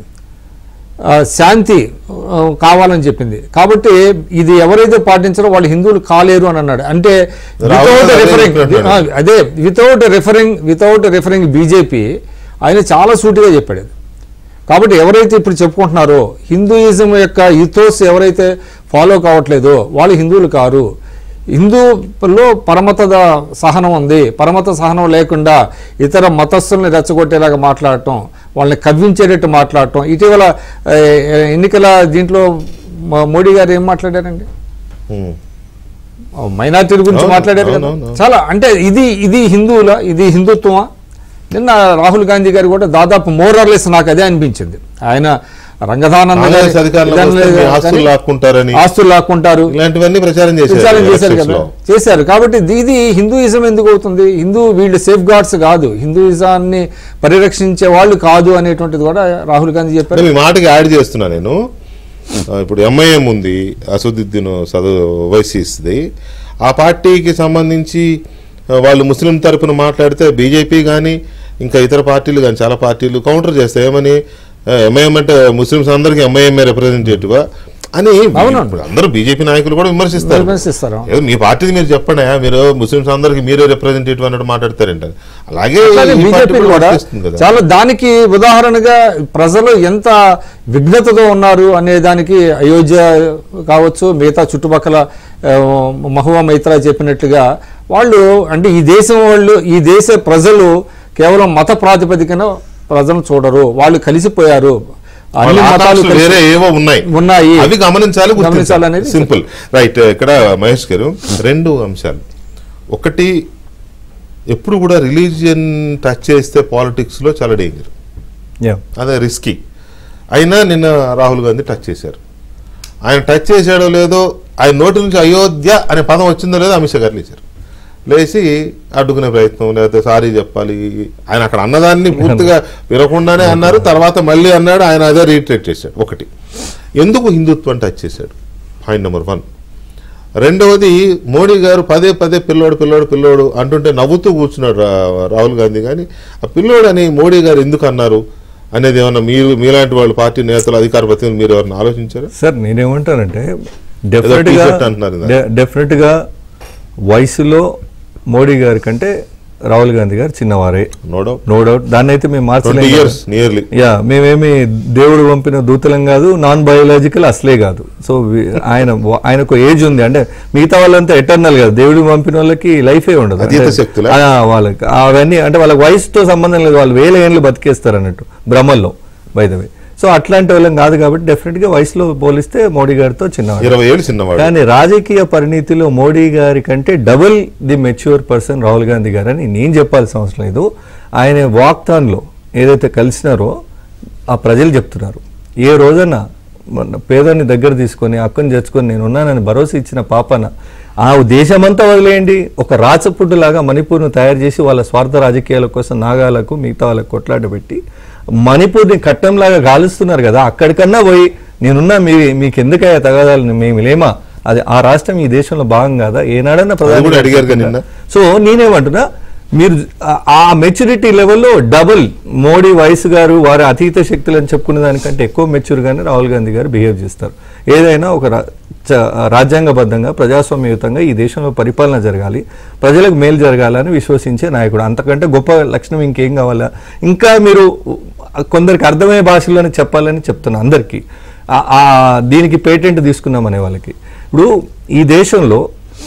S2: ఆ, శాంతి ఆ, కావాలని చెప్పింది కాబట్టి ఇది ఎవరైతే పాటించారో వాళ్ళు హిందువులు కాలేరు అని అన్నాడు అంటే
S1: రాహుల్
S2: వితౌట్
S1: గాంధీ
S2: రిఫరింగ్
S1: చెప్పినట్టు.
S2: అదే without referring without referring BJP ఆయన చాలా సూటిగా చెప్పాడు అది. కాబట్టి ఎవరైతే ఇప్పుడు చెప్పుకుంటున్నారో హిందూయిజం యొక్క ఇథోస్ ఎవరైతే ఫాలో కావట్లేదో వాళ్ళు హిందువులు కారు హిందూలో పరమత సహనం ఉంది పరమత సహనం లేకుండా ఇతర మతస్థుల్ని రెచ్చగొట్టేలాగా మాట్లాడటం వాళ్ళని కవ్వించేటట్టు మాట్లాడటం ఇటీవల ఏ, ఎన్నికల దీంట్లో మ- మోడీ గారు ఏం మాట్లాడారండి
S1: ఉమ్.
S2: మైనార్టీల గురించి
S1: అవును,
S2: మాట్లాడారు
S1: అవును,
S2: కదా
S1: అవును, అవును.
S2: చాలా అంటే ఇది ఇది హిందువుల ఇది హిందుత్వమా నిన్న రాహుల్ గాంధీ గారు కూడా దాదాపు మోరర్లెస్ నాకు అదే అనిపించింది ఆయన రంగధానంద గారి-
S1: కాంగ్రెస్ అధికారంలోకి వస్తే మీ ఆస్తులు
S2: కానీ
S1: లాక్కుంటారని
S2: ఆస్తులు లాక్కుంటారు
S1: ఇలాంటివన్నీ ప్రచారం చేశారు
S2: ప్రచారం చేశారు
S1: elections
S2: కదా
S1: లో.
S2: చేశారు కాబట్టి ఇది- ఇది హిందూయిజం ఎందుకు అవుతుంది హిందూ వీళ్ళు సేఫ్ గార్డ్స్ కాదు హిందూయిజాన్ని పరిరక్షించే వాళ్ళు కాదు అనేటువంటిది కూడా రాహుల్ గాంధీ చెప్పారు
S1: అంటే మీ మాటకి యాడ్ చేస్తున్నా నేను ఆ, ఇప్పుడు ఎంఐఎం ఉంది అసదుద్దీన్ సదు ఓవైసీస్ది ఆ పార్టీకి సంబంధించి ఆ, వాళ్ళు ముస్లిం తరపున మాట్లాడితే బీజేపీ కానీ ఇంకా ఇతర పార్టీలు కానీ చాలా పార్టీలు కౌంటర్ చేస్తాయి ఏమని ఎంఐఎం అంటే ముస్లిమ్స్ అందరికీ ఎంఐఎంఏ రిప్రజెంటేటివ్ అని
S2: అవునండి.
S1: ఇప్పుడు అందరూ బీజేపీ నాయకులు కూడా విమర్శిస్తారు
S2: విమర్శిస్తారు.
S1: ఏదో మీ పార్టీది మీరు చెప్పండి ఆ, మీరు ముస్లిమ్స్ అందరికీ మీరే రిప్రజెంటేటివ్ అన్నట్టు మాట్లాడతారంట అలాగే
S2: అట్లానే
S1: ఈ పార్టీ
S2: బీజేపీ
S1: కూడా
S2: కూడా
S1: వర్తిస్తుంది కదా.
S2: చాలా దానికి ఉదాహరణగా ప్రజలు ఎంత విఘ్నతతో ఉన్నారు అనే దానికి అయోధ్య కావచ్చు మిగతా చుట్టుపక్కల ఆ, మహువా మైత్రా చెప్పినట్లుగా వాళ్ళు అంటే ఈ దేశం వాళ్ళు ఈ దేశ ప్రజలు కేవలం మత ప్రాతిపదికన ప్రజలను చూడరు వాళ్ళు కలిసిపోయారు అన్ని
S1: వాళ్ళ
S2: మతాలు
S1: ఆకాంక్షలు
S2: కలిసి-
S1: వేరే ఏవో ఉన్నాయి
S2: ఉన్నాయి
S1: అవి గమనించాలి
S2: గమనించాలనేది
S1: సింపుల్ రైట్ ఇక్కడ మహేష్ గారు రెండు అంశాలు ఒకటి ఎప్పుడు కూడా రిలీజియన్ టచ్ చేస్తే పాలిటిక్స్ లో చాలా డేంజర్
S4: యా
S1: అదే రిస్కీ అయినా నిన్న రాహుల్ గాంధీ టచ్ చేశారు ఆయన టచ్ చేశాడో లేదో ఆయన నోటి నుంచి అయోధ్య అనే పదం వచ్చిందో లేదో అమిత్ షా గారు లేచారు లేచి అడ్డుకునే ప్రయత్నం లేకపోతే సారీ చెప్పాలి ఆయన అక్కడ అన్నదాన్ని పూర్తిగా వినకుండానే అన్నారు తర్వాత మళ్ళీ అన్నాడు ఆయన అదే రీట్రేట్ చేశాడు ఒకటి ఎందుకు హిందుత్వం టచ్ చేశాడు పాయింట్ నెంబర్ వన్ రెండవది మోడీ గారు పదే పదే పిల్లోడు పిల్లోడు పిల్లోడు అంటుంటే నవ్వుతూ కూర్చున్నాడు రా- రాహుల్ గాంధీ కానీ ఆ పిల్లోడు అని మోడీ గారు ఎందుకు అన్నారు అనేది ఏమన్నా మీరు మీలాంటి వాళ్ళు పార్టీ నేతలు అధికార ప్రతినిధులు మీరు ఎవరైనా ఆలోచించారా
S4: సార్ నేనేమంటానంటే డెఫినెట్ గా
S1: t-shirt అంటున్నారు ఇందాక.
S4: డె- డెఫినెట్ గా వయసులో మోడీ గారి కంటే రాహుల్ గాంధీ గారు చిన్నవారే
S1: నో డౌట్
S4: నో డౌట్ దాన్ని అయితే మేము
S1: ట్వంటీ
S4: మార్చలేము
S1: ఇయర్స్ నియర్లీ
S4: యా మేమేమి దేవుడు పంపిన దూతలం కాదు నాన్ బయోలాజికల్ అసలే కాదు సో వి- ఆయన ఆయనకు ఏజ్ ఉంది అంటే మిగతా వాళ్ళంతా ఎటర్నల్ కాదు దేవుడు పంపిన వాళ్ళకి లైఫే ఉండదు
S1: అతీత
S4: అంటే-
S1: శక్తులా?
S4: ఆ, వాళ్ళకి అవన్నీ అంటే వాళ్ళకి వయసుతో సంబంధం లేదు వాళ్ళు వేల ఏళ్ళు బతికేస్తారు అన్నట్టు భ్రమల్లో బై ద వే సో అట్లాంటి వాళ్ళం కాదు కాబట్టి డెఫినెట్ గా వయసులో పోలిస్తే మోడీ గారితో చిన్నవాడు
S1: ఇరవై ఏళ్ళు చిన్నవాడు
S4: కానీ రాజకీయ పరిణితిలో మోడీ గారి కంటే double the mature person Rahul Gandhi గారు అని నేను చెప్పాల్సిన అవసరం లేదు ఆయన వాక్థాన్లో ఏదైతే కలిసినారో ఆ ప్రజలు చెప్తున్నారు ఏ రోజన మన పేదని దగ్గర తీసుకొని అక్కని తెచ్చుకొని నేను ఉన్నానని భరోసా ఇచ్చిన పాపన ఆ దేశమంతా వదిలేయండి ఒక రాచపుడ్డు లాగా మణిపూర్ను తయారు చేసి వాళ్ళ స్వార్థ రాజకీయాల కోసం నాగాలకు మిగతా వాళ్ళకు కొట్లాట పెట్టి మణిపూర్ని కట్టంలాగా గాలుస్తున్నారు కదా అక్కడికన్నా పోయి నేనున్నా మీ మీకు ఎందుకయ్యా తగాదాలు మేము లేమా అది ఆ రాష్ట్రం ఈ దేశంలో భాగం కాదా ఏనాడన్నా
S1: అది కూడా
S4: ప్రధాని
S1: అడిగారు కదా నిన్న.
S4: సో నేనేమంటున్నా మీరు ఆ- ఆ మెచ్యూరిటీ లెవెల్లో డబుల్ మోడీ వయసు గారు వారి అతీత శక్తులు అని చెప్పుకునే దానికంటే ఎక్కువ మెచ్యూర్ గానే రాహుల్ గాంధీ గారు బిహేవ్ చేస్తారు ఏదైనా ఒక రా- చ- రాజ్యాంగబద్ధంగా ప్రజాస్వామ్యయుతంగా ఈ దేశంలో పరిపాలన జరగాలి ప్రజలకు మేలు జరగాలని విశ్వసించే నాయకుడు అంతకంటే గొప్ప లక్షణం ఇంకేం కావాలా ఇంకా మీరు కొందరికి అర్థమయ్యే భాషలోనే చెప్పాలని చెప్తున్నా అందరికీ ఆ- ఆ దీనికి పేటెంట్ తీసుకున్నాం అనే వాళ్ళకి ఇప్పుడు ఈ దేశంలో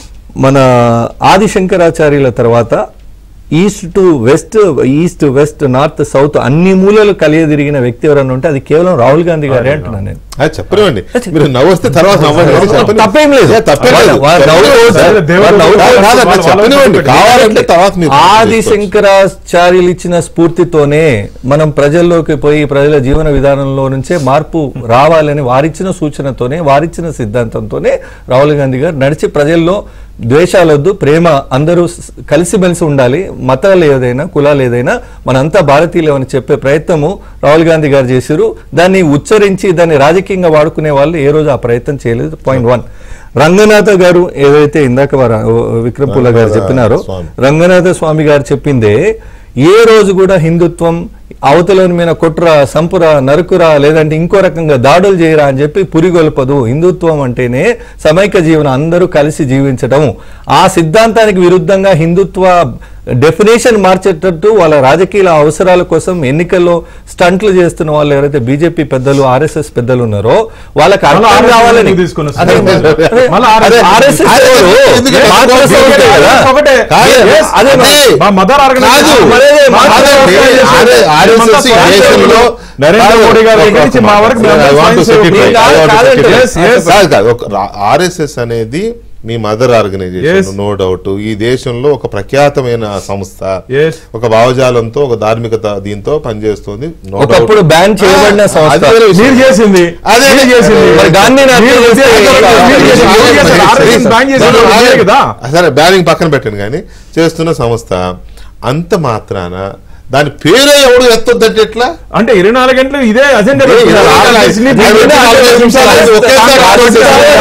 S4: మన ఆది శంకరాచార్యుల తర్వాత east to west east west north south అన్ని మూలలు కలియదిరిగిన వ్యక్తి ఎవరన్నా ఉంటే అది కేవలం రాహుల్ గాంధీ గారే అంటున్నాను నేను
S1: అది చెప్పనివ్వండి మీరు నవ్వొస్తే తర్వాత నవ్వండి అది చెప్పని-
S4: తప్పేం లేదు.
S1: ఏ, తప్పేం లేదు.
S4: వాళ్ళ- వాళ్ళ నవ్వుకోవచ్చు.
S1: సరే, దేవుడు-
S3: వాళ్ళ నవ్వుకోవచ్చు.
S1: కాదు, కాదు, అట్లా
S3: వాళ్ళ-
S1: చెప్పనివ్వండి
S3: వాళ్ళ-
S1: కావాలంటే తర్వాత మీరు
S4: ఆది
S1: తీసుకోవచ్చు.
S4: శంకరాచార్యులు ఇచ్చిన స్ఫూర్తితోనే మనం ప్రజల్లోకి పోయి ప్రజల జీవన విధానంలో నుంచే మార్పు రావాలని వారిచ్చిన సూచనతోనే వారిచ్చిన సిద్ధాంతంతోనే రాహుల్ గాంధీ గారు నడిచి ప్రజల్లో ద్వేషాలొద్దు ప్రేమ అందరూ స్- కలిసిమెలిసి ఉండాలి మతాలు ఏదైనా కులాలు ఏదైనా మనంతా భారతీయులు అని చెప్పే ప్రయత్నము రాహుల్ గాంధీ గారు చేశారు దాన్ని ఉచ్చరించి దాన్ని రాజకీయంగా వాడుకునే వాళ్ళు ఏ రోజు ఆ ప్రయత్నం చేయలేదు పాయింట్ వన్ రంగనాథ గారు ఏదైతే ఇందాక వారు విక్రమ్ గారు చెప్పినారో
S1: స్వామి.
S4: రంగనాథ స్వామి గారు చెప్పిందే ఏ రోజు కూడా హిందుత్వం అవతలని మీద కొట్రా సంపురా నరుకురా లేదంటే ఇంకో రకంగా దాడులు చేయరా అని చెప్పి పురిగొల్పదు హిందుత్వం అంటేనే సమైక్య జీవనం అందరూ కలిసి జీవించడం ఆ సిద్ధాంతానికి విరుద్ధంగా హిందుత్వ డెఫినేషన్ మార్చేటట్టు వాళ్ళ రాజకీయ అవసరాల కోసం ఎన్నికల్లో స్టంట్లు చేస్తున్న వాళ్ళు ఎవరైతే బీజేపీ పెద్దలు ఆర్ఎస్ఎస్ పెద్దలు ఉన్నారో వాళ్ళకి అర్థం
S3: మళ్ళా RSS
S4: కావాలని
S3: ఎందుకు తీసుకొని
S4: అదే,
S3: వస్తారు?
S4: అదే,
S3: మళ్ళా
S4: అదే,
S3: RSS
S4: RSS ఎవరు?
S1: ఎందుకంటే
S4: మార్క్స్ ఒకటే కదా?
S3: ఒకటే.
S1: కాదు.
S3: Yes.
S4: అదే మరి.
S3: మా మదర్
S1: కాదు.
S3: ఆర్గనైజేషన్
S1: మరే,
S3: మదర్
S1: మరే,
S3: ఆర్గనైజేషన్.
S1: ఆర్- ఆర్ఎస్ఎస్ ఈ
S3: మేమంతా
S1: దేశంలో
S3: నరేంద్ర మోడీ గారి దగ్గర నుంచి మా వరకు
S1: I
S3: మేమంతా
S1: want to
S3: స్వయం
S1: set it
S3: సేవకులు.
S1: right. I want to set it
S3: Yes,
S1: right.
S3: yes.
S1: కాదు, కాదు. ఒక రా- ఆర్ఎస్ఎస్ అనేది మీ mother
S3: Yes.
S1: Organization no doubt ఈ దేశంలో ఒక ప్రఖ్యాతమైన సంస్థ
S3: Yes.
S1: ఒక భావజాలంతో ఒక ధార్మికత దీంతో పనిచేస్తుంది no doubt.
S4: ఒకప్పుడు బ్యాన్ చేయబడిన
S1: ఆ,
S4: సంస్థ
S1: అది వేరే విషయం.
S3: మీరు చేసింది
S1: అదే,
S3: మీరు చేసింది
S4: మరి గాంధీని అర్థం
S3: మీరు
S4: చేస్తే
S3: చేసింది.
S4: ఇంకా
S3: మీరు చేసింది.
S1: ఆగే,
S3: మీరు చేసింది.
S1: please,
S3: RSS
S1: please.
S3: బ్యాన్ చేసింది
S1: No, no,
S3: మీరే
S1: ఆగే.
S3: కదా
S1: సరే బ్యానింగ్ పక్కన పెట్టండి కానీ చేస్తున్న సంస్థ అంత మాత్రాన దాని పేరే ఎవడు ఎత్తొద్దంటే ఎట్లా
S3: అంటే ఇరవై నాలుగు గంటలు ఇదే అజెండా
S1: ఏ,
S3: పెట్టుకున్నారు.
S1: ఇరవై నాలుగు
S3: RSS ని
S1: గంటలు
S3: దీని మీద
S1: ఇరవై నాలుగు నిమిషాలు అయితే ఒకేసారి ఆలోచించాలి.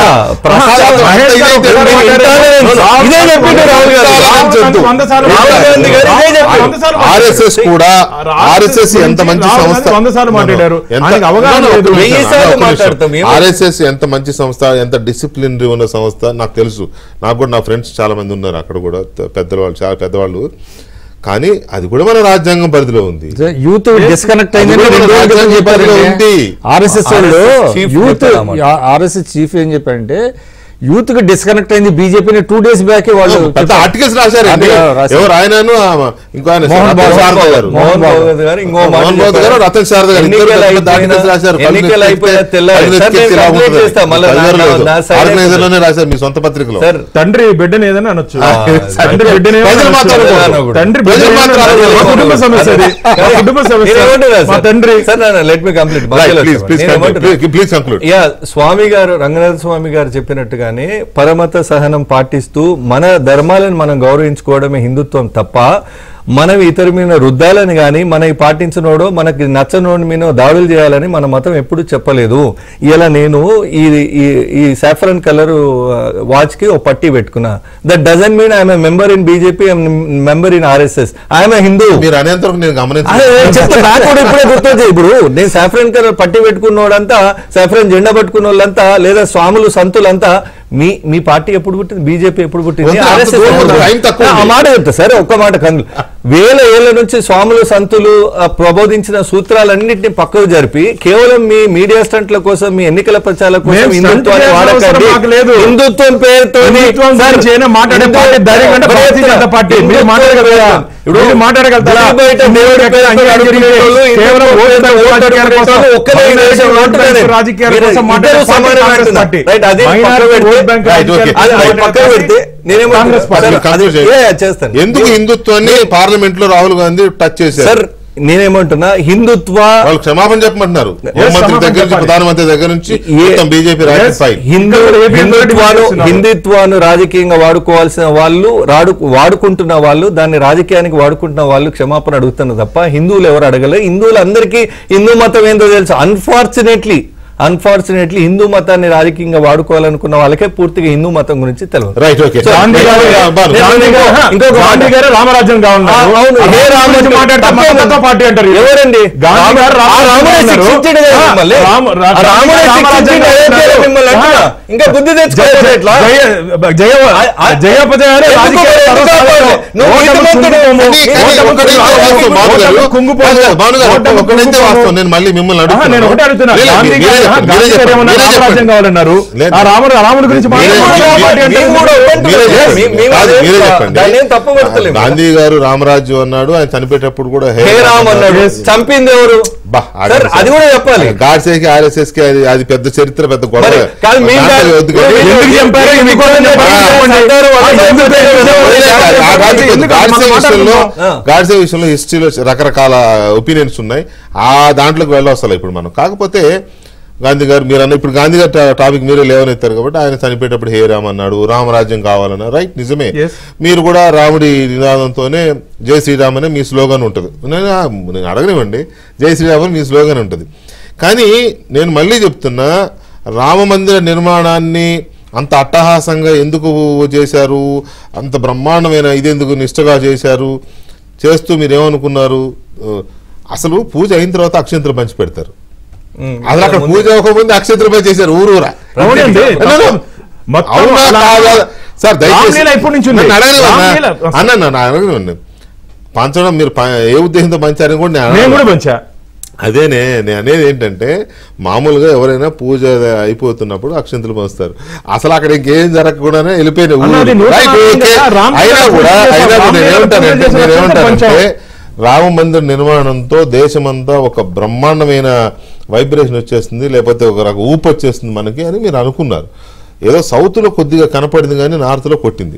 S4: ప్రసాద్
S3: మహేష్ గారు
S1: ఇదే
S3: ఒకసారి
S1: ఇంటర్నెన్స్.
S3: మాట్లాడారు.
S4: ఇదే చెప్పిండు రాహుల్ గాంధీ.
S3: రాహుల్ గాంధీ వంద సార్లు
S1: రాహుల్ గాంధీ గారు
S4: ఇదే చెప్పారు.
S3: వంద సార్లు మాట్లాడారు.
S1: ఆర్ఎస్ఎస్ కూడా ఆర్ఎస్ఎస్ ఎంత మంచి
S3: రాహుల్ గాంధీ
S1: సంస్థ
S3: వంద సార్లు మాట్లాడారు.
S1: ఎంత-
S3: ఆయనకు అవగాహన
S1: No, no,
S3: లేదు.
S1: ఒక్క నిమిషం,
S4: వెయ్యి సార్లు
S1: ఒక్క నిమిషం.
S4: మాట్లాడతాం. ఏమో-
S1: ఆర్ఎస్ఎస్ ఎంత మంచి సంస్థ ఎంత డిసిప్లిన్ ఉన్న సంస్థ నాకు తెలుసు నాకు కూడా నా ఫ్రెండ్స్ చాలా మంది ఉన్నారు అక్కడ కూడా త- పెద్దల వాళ్ళు చాలా పెద్దవాళ్ళు కానీ అది కూడా మన రాజ్యాంగం పరిధిలో ఉంది
S2: యూత్ డిస్కనెక్ట్ అయిందని
S1: అది కూడా
S2: రెండు రోజుల క్రితం చెప్పారు
S1: రాజ్యాంగ ఉంది.
S2: ఆర్ఎస్ఎస్ వాళ్ళు
S4: RSS chief
S2: యూత్
S4: చెప్పారు ఆ మాట.
S2: ఆర్ఎస్ఎస్ చీఫ్ ఏం చెప్పారంటే యూత్ కి డిస్కనెక్ట్ అయింది బీజేపీని టూ డేస్ బ్యాక్ వాళ్ళు
S1: పెద్ద
S2: చెప్పారు.
S1: ఆర్టికల్స్ రాశారు
S2: అదే రాశారు.
S1: ఎవరు ఆయనను ఆ, ఇంకో ఆయన
S2: మోహన్
S1: రతన్
S2: బాబు.
S1: శారద గారు
S4: మోహన్ బాబు గారు ఇంకో మాట
S1: మోహన్ బాబు
S4: చెప్పారు.
S1: గారు రతన్ శారద గారు ఇద్దరు
S4: ఎన్నికలు
S1: పెద్ద పెద్ద
S4: అయిపోయినా-
S1: ఆర్టికల్స్ రాశారు కళ్ళు
S4: ఎన్నికలు
S1: నెత్తి
S4: అయిపోయినా
S1: ఎత్తితే-
S4: తెల్లారి.
S1: కళ్ళు
S4: సార్,
S1: నెత్తి
S4: నేను
S1: ఎత్తి ఇలా
S4: కంప్లైంట్
S1: ఉంటుంది.
S4: చేస్తా. మళ్ళా
S1: కళ్ళు
S4: నా-
S1: లేదు.
S4: నా side
S1: ఆర్గనైజర్ లోనే
S4: అయిపోతుంది.
S1: రాశారు మీ సొంత పత్రికలో
S4: సార్
S3: తండ్రి బిడ్డని ఏదైనా అనొచ్చు
S4: ఆ,
S3: తండ్రి బిడ్డని ఏదైనా
S1: ప్రజలు
S3: అనొచ్చు.
S1: మాత్రం
S4: అనకూడదు.
S3: తండ్రి
S1: ప్రజలు
S3: బిడ్డని
S1: మాత్రం
S3: ఏదైనా అనొచ్చు. మా
S1: అనకూడదు.
S3: కుటుంబ సమస్య అది మా కుటుంబ సమస్య
S4: నేనేమంటున్నా
S3: మా
S4: సార్?
S3: తండ్రి
S4: sir let me complete
S1: please please
S4: నేనేమంటున్నా
S1: ప్లీజ్ కంక్లూడ్
S4: యా స్వామి గారు రంగనాథ స్వామి గారు చెప్పినట్టుగానే కానీ పరమత సహనం పాటిస్తూ మన ధర్మాలను మనం గౌరవించుకోవడమే హిందుత్వం తప్ప మనం ఇతరు మీద రుద్దాలని కానీ మనకి పాటించినోడో మనకి నచ్చనోడి మీద దాడులు చేయాలని మన మతం ఎప్పుడు చెప్పలేదు ఇలా నేను ఈ ఈ- ఈ సాఫ్రన్ కలర్ వాచ్ కి ఒక పట్టి పెట్టుకున్నా that doesn't mean I'm member in BJP member in RSS I'm Hindu
S1: మీరు అనేంతవరకు నేను
S4: అదే
S1: గమనించాను
S4: చెప్తా నాకు కూడా ఇప్పుడే గుర్తొచ్చింది ఇప్పుడు నేను సాఫ్రన్ కలర్ పట్టి పెట్టుకున్నోడంతా సాఫ్రన్ జెండా పట్టుకున్న వాళ్ళంతా లేదా స్వాములు సంతులంతా మీ మీ పార్టీ ఎప్పుడు పుట్టింది బీజేపీ ఎప్పుడు పుట్టింది
S1: వద్దు, అంత
S4: RSS
S1: దూరం
S4: ఎప్పుడు
S1: ఉంది,
S4: పుట్టింది?
S1: టైం తక్కువ ఉంది.
S4: ఆ మాట చెప్తా సరే ఒక్క మాట కందు వేల ఏళ్ల నుంచి స్వాములు సంతులు ఆ, ప్రబోధించిన సూత్రాలన్నింటినీ పక్కకు జరిపి కేవలం మీ మీడియా స్టంట్ల కోసం మీ ఎన్నికల ప్రచారాల కోసం
S3: మేము
S4: హిందుత్వాన్ని
S3: stunt చేయాల్సిన
S4: వాడకండి
S3: అవసరం మాకు లేదు.
S4: హిందుత్వం పేరుతో
S3: హిందుత్వం గురించి అయినా మాట్లాడే పార్టీ ధైర్యంగా భారతీయ జనతా పార్టీ. మీరు మాట్లాడగలుగుతారా? మీరు మాట్లాడగలుగుతారా?
S4: గుడి బయట దేవుడి పేరు అంగీకారం
S3: కేవలం
S4: కేవలం
S3: ఓటు
S4: ఓటు
S3: బ్యాంక్ రాజకీయాల కోసం,
S4: ఒక్కరే
S3: మైనారిటీ
S4: దేశం
S3: ఓటు బ్యాంక్
S4: ఉంటుందని.
S3: రాజకీయాల
S4: మీరు
S3: కోసం మాట్లాడే
S4: ఇద్దరు
S3: పార్టీ
S4: సమానమే
S3: కాంగ్రెస్
S4: అంటున్నా.
S3: పార్టీ.
S4: రైట్, అది పక్కన
S3: మైనారిటీ
S4: పెడితే-
S3: ఓటు బ్యాంక్
S1: రైట్, ఓకే.
S3: రాజకీయాల
S4: అది- అది
S3: కోసం
S4: పక్కన పెడితే నేనేమంటున్నా?
S3: కాంగ్రెస్ పార్టీ.
S4: సరే,
S1: కంక్లూడ్
S4: అది-
S1: చేయండి.
S4: ఏ, చేస్తాను
S1: ఎందుకు హిందుత్వాన్ని పార్లమెంట్ లో రాహుల్ గాంధీ టచ్ చేశారు
S4: సార్ నేనేమంటున్నా హిందుత్వ
S1: వాళ్ళు క్షమాపణ చెప్పమంటున్నారు హోంమంత్రి
S3: క్షమాపణ
S1: దగ్గర నుంచి
S3: చెప్పాలి.
S1: ప్రధానమంత్రి దగ్గర నుంచి
S4: ఏ-
S1: మొత్తం బీజేపీ రాజ్యం
S3: Yes.
S1: ఫైల్
S4: హిందూ
S3: ఇక్కడ ఏపీ
S4: హిందుత్వాను
S3: చేస్తున్నారు.
S4: హిందుత్వాన్ని రాజకీయంగా వాడుకోవాల్సిన వాళ్ళు రాడు వాడుకుంటున్న వాళ్ళు దాన్ని రాజకీయానికి వాడుకుంటున్న వాళ్ళు క్షమాపణ అడుగుతున్నారు తప్ప హిందువులు ఎవరు అడగలే హిందువులు అందరికీ హిందూ మతం ఏందో తెలుసు అన్ఫార్చునేట్లీ అన్ఫార్చునేట్లీ హిందూ మతాన్ని రాజకీయంగా వాడుకోవాలనుకున్న వాళ్ళకే పూర్తిగా హిందూ మతం గురించి తెలియదు
S1: రైట్ ఓకే
S4: సో,
S3: గాంధీ గారు
S1: బాను.
S3: గాంధీ గారు
S4: ఇంకొక మాట.
S3: గాంధీ గారు రామరాజ్యం కావాలన్నారు
S4: ఆ, అవును.
S3: ఆ
S4: ఏ
S3: రామరాజ్యం
S4: రామరాజ్యం
S3: గురించి మాట్లాడితే
S4: తప్పేముంది?
S3: మతతత్వ పార్టీ అంటారు
S4: ఎవరండి
S3: గాంధీ గారు
S4: ఆ
S3: రామరాజ్యం
S4: రాముడే
S3: అన్నారు.
S4: శిక్షించాడు కదా
S3: ఆ,
S4: మిమ్మల్ని.
S3: రామ- రా-
S4: ఆ రాముడే
S3: రామరాజ్యం
S4: శిక్షించాడు
S3: అన్నారు.
S4: అయోధ్యలో మిమ్మల్ని అంటున్నా.
S3: ఆ.
S4: ఇంకా బుద్ధి తెచ్చుకోలేదు ఎట్లా
S3: జయ జయ జయపజయాలు
S4: ఎందుకు
S3: రాజకీయ
S4: ఎందుకు
S3: సర్వసాధారణం.
S4: నువ్వు
S3: ఓటమి
S4: నీతిమంతుడు.
S3: కుంగుపోము.
S1: కానీ- కానీ
S3: ఓటమి
S1: ఒకటైతే వాస్తవం, భాను గారు.
S3: ఓటమి కుంగుపోము.
S1: కాదు, భాను గారు,
S3: ఓటమి
S1: ఒకటైతే
S3: కుంగుపోము.
S1: వాస్తవం. నేను మళ్ళీ మిమ్మల్ని
S3: ఆహా,
S1: అడుగుతున్నాను.
S3: నేను ఒకటే అడుగుతున్నా
S1: లేదు,
S3: గాంధీ
S1: మీరే
S3: గారు
S1: చెప్పండి,
S3: గాంధీ
S1: మీరే
S3: గారు ఏమన్నా
S1: చెప్పండి,
S3: రామరాజ్యం
S1: మీరే
S3: కావాలన్నారు
S1: లేదు.
S3: ఆ రాముడు రాముడి గురించి
S1: మీరే
S3: మాట్లాడుతున్నారు.
S1: చెప్పండి.
S3: పార్టీ అంటే
S4: మేము కూడా ఒప్పుకుంటున్నాం.
S1: మీరే చెప్పండి.
S4: మీ- మేము
S1: కాదు,
S4: అదే
S1: మీరే
S4: చెప్తా.
S1: చెప్పండి.
S4: దాన్ని ఏం తప్పు పడతలేము.
S1: గాంధీ గారు రామరాజ్యం అన్నాడు ఆయన చనిపోయేటప్పుడు కూడా హే
S4: హే రామ్ అన్నాడు
S3: Yes.
S4: చంపింది ఎవరు
S1: బా,
S4: సార్, అది కూడా చెప్పాలి
S1: గాడ్సే కి ఆర్ఎస్ఎస్ కి అది అది పెద్ద చరిత్ర పెద్ద గొడవ
S4: మరి కాదు, మీ
S1: దాంట్లో
S4: కాదు.
S1: వద్దు కానీ-
S4: ఎందుకు
S3: ఎందుకు చంపారు? ఎందుకు చెప్పండి.
S4: చెప్పండి.
S3: చెప్పండి.
S4: ఆ, ఎందుకు
S1: వదిలే కాదు, ఆ గాడ్సే-
S3: ఎందుకు
S1: గాడ్సే
S3: మనం
S1: విషయంలో
S4: మాట్లాడుతున్నాం?
S1: గాడ్సే విషయంలో హిస్టరీలో రకరకాల ఒపీనియన్స్ ఉన్నాయి ఆ దాంట్లోకి వెళ్ళొస్తాం ఇప్పుడు మనం కాకపోతే గాంధీ గారు మీరు అన్న ఇప్పుడు గాంధీ గారు టా- టాపిక్ మీరే లేవనెత్తారు కాబట్టి ఆయన చనిపోయేటప్పుడు హే రామ్ అన్నాడు రామరాజ్యం కావాలన్నా రైట్ నిజమే
S3: Yes.
S1: మీరు కూడా రాముడి నినాదంతోనే జై శ్రీరామ్ అనే మీ స్లోగన్ ఉంటుంది నేను ఆ- నేను అడగనివ్వండి జై శ్రీరామ్ అని మీ స్లోగన్ ఉంటుంది కానీ నేను మళ్ళీ చెప్తున్నా రామ మందిర నిర్మాణాన్ని అంత అట్టహాసంగా ఎందుకు చేశారు అంత బ్రహ్మాండమైన ఇదెందుకు నిష్టగా చేశారు చేస్తూ మీరు ఏమనుకున్నారు ఆ, అసలు పూజ అయిన తర్వాత అక్షంతలు పంచి పెడతారు అసలు అక్కడ పూజ అవ్వకముందు అక్షంతలు పంచి చేశారు ఊరూరా
S3: అవునండి
S1: అన్నాను.
S3: మొత్తం
S1: అవునా
S3: అలా-
S1: కాదా? సార్ దయచేసి
S3: రామలీల ఎప్పటి నుంచి ఉంది?
S1: నన్ను అడగనివ్వండి.
S3: రామలీల.
S1: అన్న నన్ను అడగనివ్వండి. పంచడం మీరు ప- ఏ ఉద్దేశంతో పంచారని కూడా నేను
S3: నేను కూడా
S1: అడగను.
S3: పంచా
S1: అదేనే నేను అనేది ఏంటంటే మామూలుగా ఎవరైనా పూజ అయిపోతున్నప్పుడు అక్షంతలు పంచుతారు అసలు అక్కడ ఇంకేం జరగకుండానే వెళ్ళిపోయిన ఊరు.
S3: అన్నది నూతన
S1: Right,
S3: ఆత్మీయత,
S1: okay.
S3: రామ
S1: అయినా
S3: మందిరం
S1: కూడా
S3: పూజ
S1: అయినా
S3: చేశాం.
S1: కూడా నేను
S3: రామ
S1: ఏమంటానంటే
S3: మందిరం
S1: నేను
S3: పూజ
S1: ఏమంటానంటే
S3: చేశాం.
S1: రామ మందిర నిర్మాణంతో దేశమంతా ఒక బ్రహ్మాండమైన వైబ్రేషన్ వచ్చేస్తుంది లేకపోతే ఒక రకం ఊపు వచ్చేస్తుంది మనకి అని మీరు అనుకున్నారు ఏదో సౌత్లో కొద్దిగా కనపడింది కానీ నార్త్లో కొట్టింది